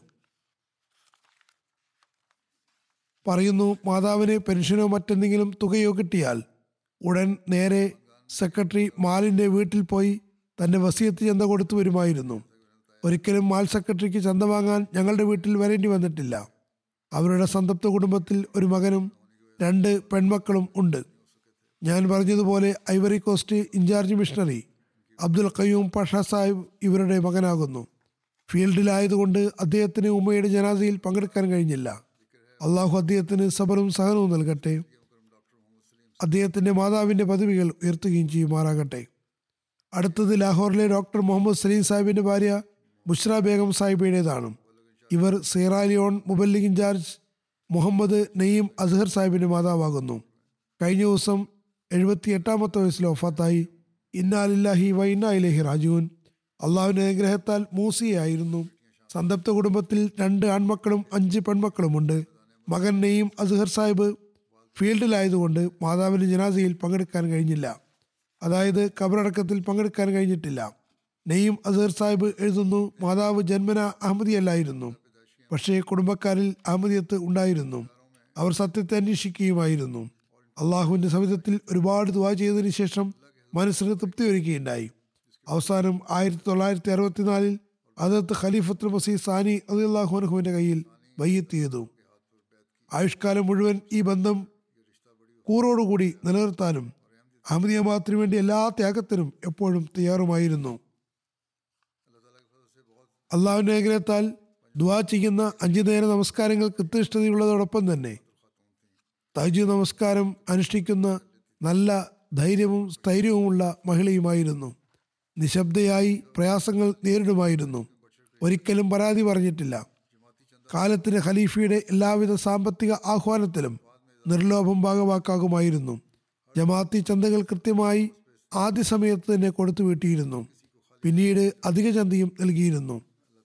പറയുന്നു മാതാവിന് പെൻഷനോ മറ്റെന്തെങ്കിലും തുകയോ കിട്ടിയാൽ ഉടൻ നേരെ സെക്രട്ടറി മാലിന്റെ വീട്ടിൽ പോയി തന്റെ വസിയത്ത് ചന്ത കൊടുത്തു വരുമായിരുന്നു ഒരിക്കലും മാൽ സെക്രട്ടറിക്ക് ചന്ത വാങ്ങാൻ ഞങ്ങളുടെ വീട്ടിൽ വരേണ്ടി വന്നിട്ടില്ല അവരുടെ സന്തപ്ത കുടുംബത്തിൽ ഒരു മകനും രണ്ട് പെൺമക്കളും ഉണ്ട് ഞാൻ പറഞ്ഞതുപോലെ Ivory Coast in charge missionary Abdul Qayyum Pasha Sahib ഇവരുടെ മകനാകുന്നു ഫീൽഡിലായതുകൊണ്ട് അദ്ദേഹത്തിന് ഉമ്മയുടെ ജനാസയിൽ പങ്കെടുക്കാൻ കഴിഞ്ഞില്ല അള്ളാഹു അദ്ദേഹത്തിന് സബറും സഹനവും നൽകട്ടെ അദ്ദേഹത്തിന്റെ മാതാവിന്റെ പദവികൾ ഉയർത്തുകയും ചെയ്യുമാറാകട്ടെ അടുത്തത് ലാഹോറിലെ ഡോക്ടർ മുഹമ്മദ് സലീം സാഹിബിന്റെ ഭാര്യ ബുഷ്ര ബേഗം സാഹിബയുടേതാണ് ഇവർ സീറാലിയോൺ മുബല്ലിഗ് ഇൻചാർജ് മുഹമ്മദ് നെയ്യം അസ്ഹർ സാഹിബിന്റെ മാതാവാകുന്നു കഴിഞ്ഞ ദിവസം എഴുപത്തി എട്ടാമത്തെ വയസ്സിൽ ഒഫാത്തായി ഇന്നാലില്ലാഹി വ ഇന്നാ ഇലഹി റാജുവിൻ അള്ളാഹുവിന്റെ അനുഗ്രഹത്താൽ മൂസിയായിരുന്നു സന്തപ്ത കുടുംബത്തിൽ രണ്ട് ആൺമക്കളും അഞ്ച് പെൺമക്കളുമുണ്ട് മകൻ നെയ്യം അസ്ഹർ സാഹിബ് ഫീൽഡിലായതുകൊണ്ട് മാതാവിന്റെ ജനാസയിൽ പങ്കെടുക്കാൻ കഴിഞ്ഞില്ല അതായത് കബറടക്കത്തിൽ പങ്കെടുക്കാൻ കഴിഞ്ഞിട്ടില്ല നെയ്യം അസഹർ സാഹിബ് എഴുതുന്നു മാതാവ് ജന്മന അഹമ്മദിയല്ലായിരുന്നു പക്ഷേ കുടുംബക്കാരിൽ അഹമ്മദിയത്ത് ഉണ്ടായിരുന്നു അവർ സത്യത്തെ അന്വേഷിക്കുകയുമായിരുന്നു അള്ളാഹുവിന്റെ സവിധത്തിൽ ഒരുപാട് ദുവാ ചെയ്തതിനു ശേഷം മനസ്സിന് തൃപ്തി വരികയുണ്ടായി അവസാനം ആയിരത്തി തൊള്ളായിരത്തി അറുപത്തിനാലിൽ അതത് ഖലീഫത്തുൽ മസീദ് സാനി അള്ളാഹുനഹുവിന്റെ കയ്യിൽ വയ്യത്ത് ചെയ്തു ആയുഷ്കാലം മുഴുവൻ ഈ ബന്ധം കൂറോടുകൂടി നിലനിർത്താനും അഹമ്മദിയ മാത്രിനു വേണ്ടി എല്ലാ ത്യാഗത്തിനും എപ്പോഴും തയ്യാറുമായിരുന്നു അള്ളാഹുവിന്റെ അനുഗ്രഹത്താൽ ദുവാ ചെയ്യുന്ന അഞ്ചു നേര നമസ്കാരങ്ങൾ കൃത്യനിഷ്ഠതയുള്ളതോടൊപ്പം തന്നെ തജു നമസ്കാരം അനുഷ്ഠിക്കുന്ന നല്ല ധൈര്യവും സ്ഥൈര്യവുമുള്ള മഹിളയുമായിരുന്നു നിശബ്ദയായി പ്രയാസങ്ങൾ നേരിടുമായിരുന്നു ഒരിക്കലും പരാതി പറഞ്ഞിട്ടില്ല കാലത്തിന് ഖലീഫയുടെ എല്ലാവിധ സാമ്പത്തിക ആഹ്വാനത്തിലും നിർലോഭം ഭാഗവാക്കാകുമായിരുന്നു ജമാഅത്തി ചന്തകൾ കൃത്യമായി ആദ്യ സമയത്ത് തന്നെ കൊടുത്തു വീട്ടിയിരുന്നു പിന്നീട് അധിക ചന്തയും നൽകിയിരുന്നു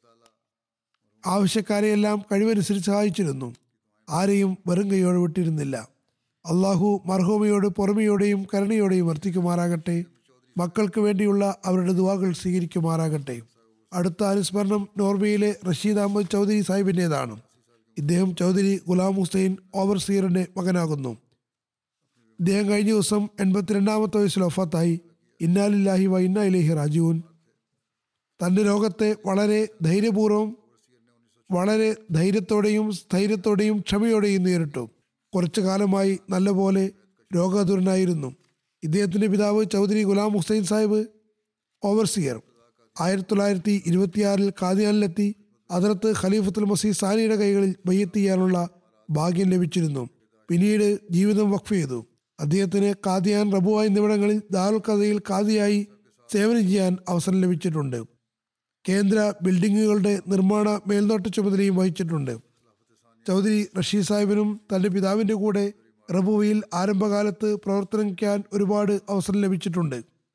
ആവശ്യക്കാരെയെല്ലാം കഴിവനുസരിച്ച് സഹായിച്ചിരുന്നു ആരെയും വെറും കൈയോടെ വിട്ടിരുന്നില്ല അള്ളാഹു മർഹൂമയോട് പുറമെയോടെയും കരുണയോടെയും വർത്തിക്കുമാറാകട്ടെ മക്കൾക്ക് വേണ്ടിയുള്ള അവരുടെ ദുവാകൾ സ്വീകരിക്കുമാറാകട്ടെ അടുത്ത അനുസ്മരണം നോർവേയിലെ റഷീദ് അഹമ്മദ് ചൗധരി സാഹിബിൻ്റെതാണ് ഇദ്ദേഹം ചൗധരി ഗുലാം ഹുസൈൻ ഓവർസീറിന്റെ മകനാകുന്നു ഇദ്ദേഹം കഴിഞ്ഞ ദിവസം എൺപത്തിരണ്ടാമത്തെ വയസ്സിൽ ഒഫാത്തായി ഇന്നാലില്ലാഹി വ ഇന്നാ ഇലഹി റാജുവിൻ തൻ്റെ രോഗത്തെ വളരെ ധൈര്യപൂർവ്വം വളരെ ധൈര്യത്തോടെയും സ്ഥൈര്യത്തോടെയും ക്ഷമയോടെയും നേരിട്ടു കുറച്ചു കാലമായി നല്ലപോലെ രോഗാതുരനായിരുന്നു ഇദ്ദേഹത്തിന്റെ പിതാവ് ചൗധരി ഗുലാം ഹുസൈൻ സാഹിബ് ഓവർസിയർ ആയിരത്തി തൊള്ളായിരത്തി ഇരുപത്തിയാറിൽ കാദിയാനിലെത്തി അതിർത്ത് ഖലീഫത്തുൽ മസീദ് സാനിയുടെ കൈകളിൽ ബയ്യത്ത് ചെയ്യാനുള്ള ഭാഗ്യം ലഭിച്ചിരുന്നു പിന്നീട് ജീവിതം വഖഫ് ചെയ്തു അദ്ദേഹത്തിന് കാദിയാൻ റബുവ എന്നിവിടങ്ങളിൽ ദാറുൽ കഥയിൽ കാദിയായി സേവനം ചെയ്യാൻ അവസരം ലഭിച്ചിട്ടുണ്ട് കേന്ദ്ര ബിൽഡിങ്ങുകളുടെ നിർമ്മാണ മേൽനോട്ട ചുമതലയും വഹിച്ചിട്ടുണ്ട് ചൗധരി റഷീദ് സാഹിബിനും തന്റെ പിതാവിന്റെ കൂടെ റബുവയിൽ ആരംഭകാലത്ത് പ്രവർത്തനിക്കാൻ ഒരുപാട് അവസരം ലഭിച്ചിട്ടുണ്ട്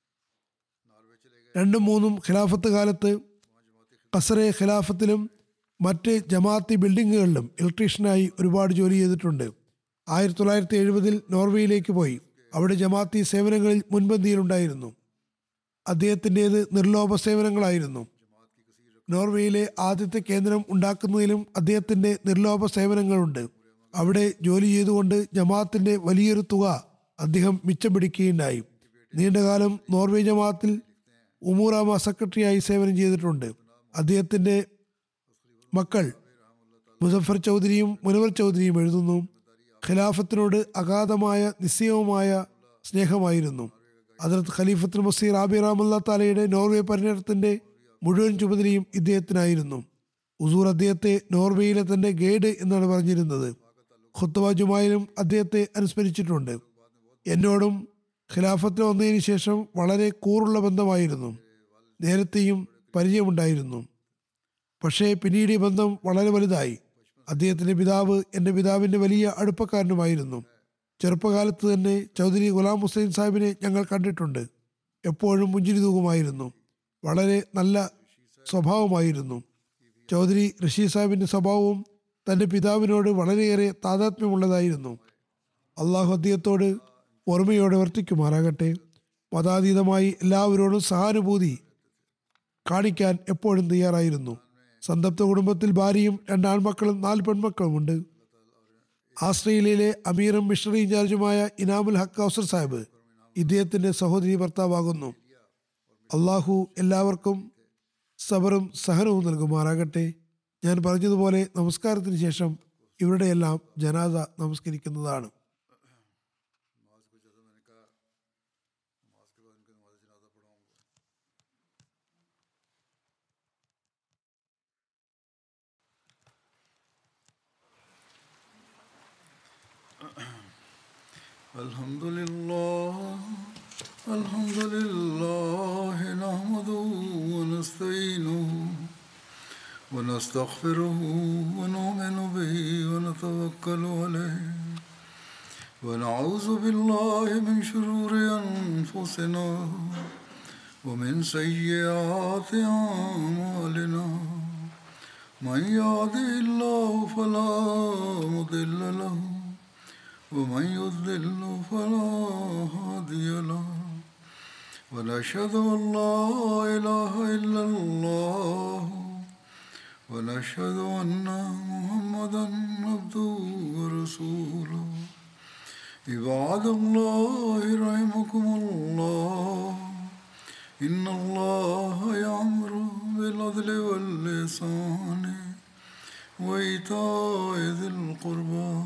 രണ്ടും മൂന്നും ഖിലാഫത്ത് കാലത്ത് ഖസറെ ഖിലാഫത്തിലും മറ്റ് ജമാഅത്തി ബിൽഡിങ്ങുകളിലും ഇലക്ട്രീഷ്യനായി ഒരുപാട് ജോലി ചെയ്തിട്ടുണ്ട് ആയിരത്തി തൊള്ളായിരത്തി എഴുപതിൽ നോർവേയിലേക്ക് പോയി അവിടെ ജമാഅത്തി സേവനങ്ങളിൽ മുൻപന്തിയിലുണ്ടായിരുന്നു അദ്ദേഹത്തിൻ്റെത് നിർലോഭ സേവനങ്ങളായിരുന്നു നോർവേയിലെ ആദ്യത്തെ കേന്ദ്രം ഉണ്ടാക്കുന്നതിലും അദ്ദേഹത്തിന്റെ നിർലോഭ സേവനങ്ങളുണ്ട് അവിടെ ജോലി ചെയ്തുകൊണ്ട് ജമാഅത്തിന്റെ വലിയൊരു തുക അദ്ദേഹം മിച്ചം പിടിക്കുകയുണ്ടായി നീണ്ടകാലം നോർവേ ജമാഅത്തിൽ ഉമൂറാമ സെക്രട്ടറിയായി സേവനം ചെയ്തിട്ടുണ്ട് അദ്ദേഹത്തിന്റെ മക്കൾ മുസഫർ ചൗധരിയും മുനവർ ചൗധരിയും എഴുതുന്നു ഖിലാഫത്തിനോട് അഗാധമായ നിശ്ചയവുമായ സ്നേഹമായിരുന്നു അതിർത്ത് ഖലീഫത്തുൽ മസീർ ആബി റാമുല്ല താലയുടെ നോർവേ പര്യടനത്തിന്റെ മുഴുവൻ ചുമതലയും ഇദ്ദേഹത്തിനായിരുന്നു ഉസൂർ അദ്ദേഹത്തെ നോർവേയിലെ തന്റെ ഗൈഡ് എന്നാണ് പറഞ്ഞിരുന്നത് ഖുത്തവ ജുമായിലും അദ്ദേഹത്തെ അനുസ്മരിച്ചിട്ടുണ്ട് എന്നോടും ഖിലാഫത്തിൽ വന്നതിന് ശേഷം വളരെ കൂറുള്ള ബന്ധമായിരുന്നു നേരത്തെയും പരിചയമുണ്ടായിരുന്നു പക്ഷേ പിന്നീട് ഈ ബന്ധം വളരെ വലുതായി അദ്ദേഹത്തിന്റെ പിതാവ് എൻ്റെ പിതാവിൻ്റെ വലിയ അടുപ്പക്കാരനുമായിരുന്നു ചെറുപ്പകാലത്ത് തന്നെ ചൗധരി ഗുലാം ഹുസൈൻ സാഹിബിനെ ഞങ്ങൾ കണ്ടിട്ടുണ്ട് എപ്പോഴും മുഞ്ചിരി തൂകുമായിരുന്നു വളരെ നല്ല സ്വഭാവമായിരുന്നു ചൗധരി റഷീദ് സാഹിബിന്റെ സ്വഭാവവും തന്റെ പിതാവിനോട് വളരെയേറെ താതാത്മ്യമുള്ളതായിരുന്നു അള്ളാഹു അദ്ദേഹത്തോട് ഓർമ്മയോടെ വർത്തിക്കുമാറാകട്ടെ മതാതീതമായി എല്ലാവരോടും സഹാനുഭൂതി കാണിക്കാൻ എപ്പോഴും തയ്യാറായിരുന്നു സന്തപ്ത കുടുംബത്തിൽ ഭാര്യയും രണ്ടാൺമക്കളും നാല് പെൺമക്കളുമുണ്ട് ആസ്ട്രേലിയയിലെ അമീറും മിഷണറി ഇൻചാർജുമായ ഇനാമുൽ ഹക്ക് ഔസർ സാഹിബ് ഇദ്ദേഹത്തിന്റെ സഹോദരി ഭർത്താവാകുന്നു അള്ളാഹു എല്ലാവർക്കും സബറും സഹനവും നൽകുമാറാകട്ടെ ഞാൻ പറഞ്ഞതുപോലെ നമസ്കാരത്തിന് ശേഷം ഇവരുടെയെല്ലാം ജനാദ നമസ്കരിക്കുന്നതാണ് الحمد لله الحمد لله نحمده ونستعينه ونستغفره ونؤمن به ونتوكل عليه ونعوذ بالله من شرور أنفسنا ومن سيئات أعمالنا من يهده الله فلا مضل له ومن يضلل فلا هادي له ونشهد أن لا إله إلا الله ونشهد أن محمدا عبده ورسوله عباد الله رحمكم الله إن الله يأمر بالعدل واللسان وإيتاء ذي القربى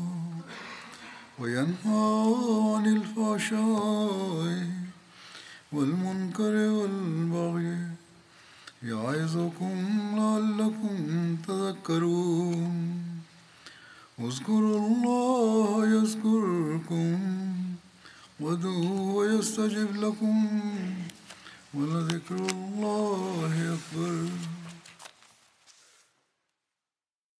وينهى عن الفحشاء والمنكر والبغي يعظكم لعلكم تذكرون اذكروا الله يذكركم ودعوه يستجب لكم ولذكر الله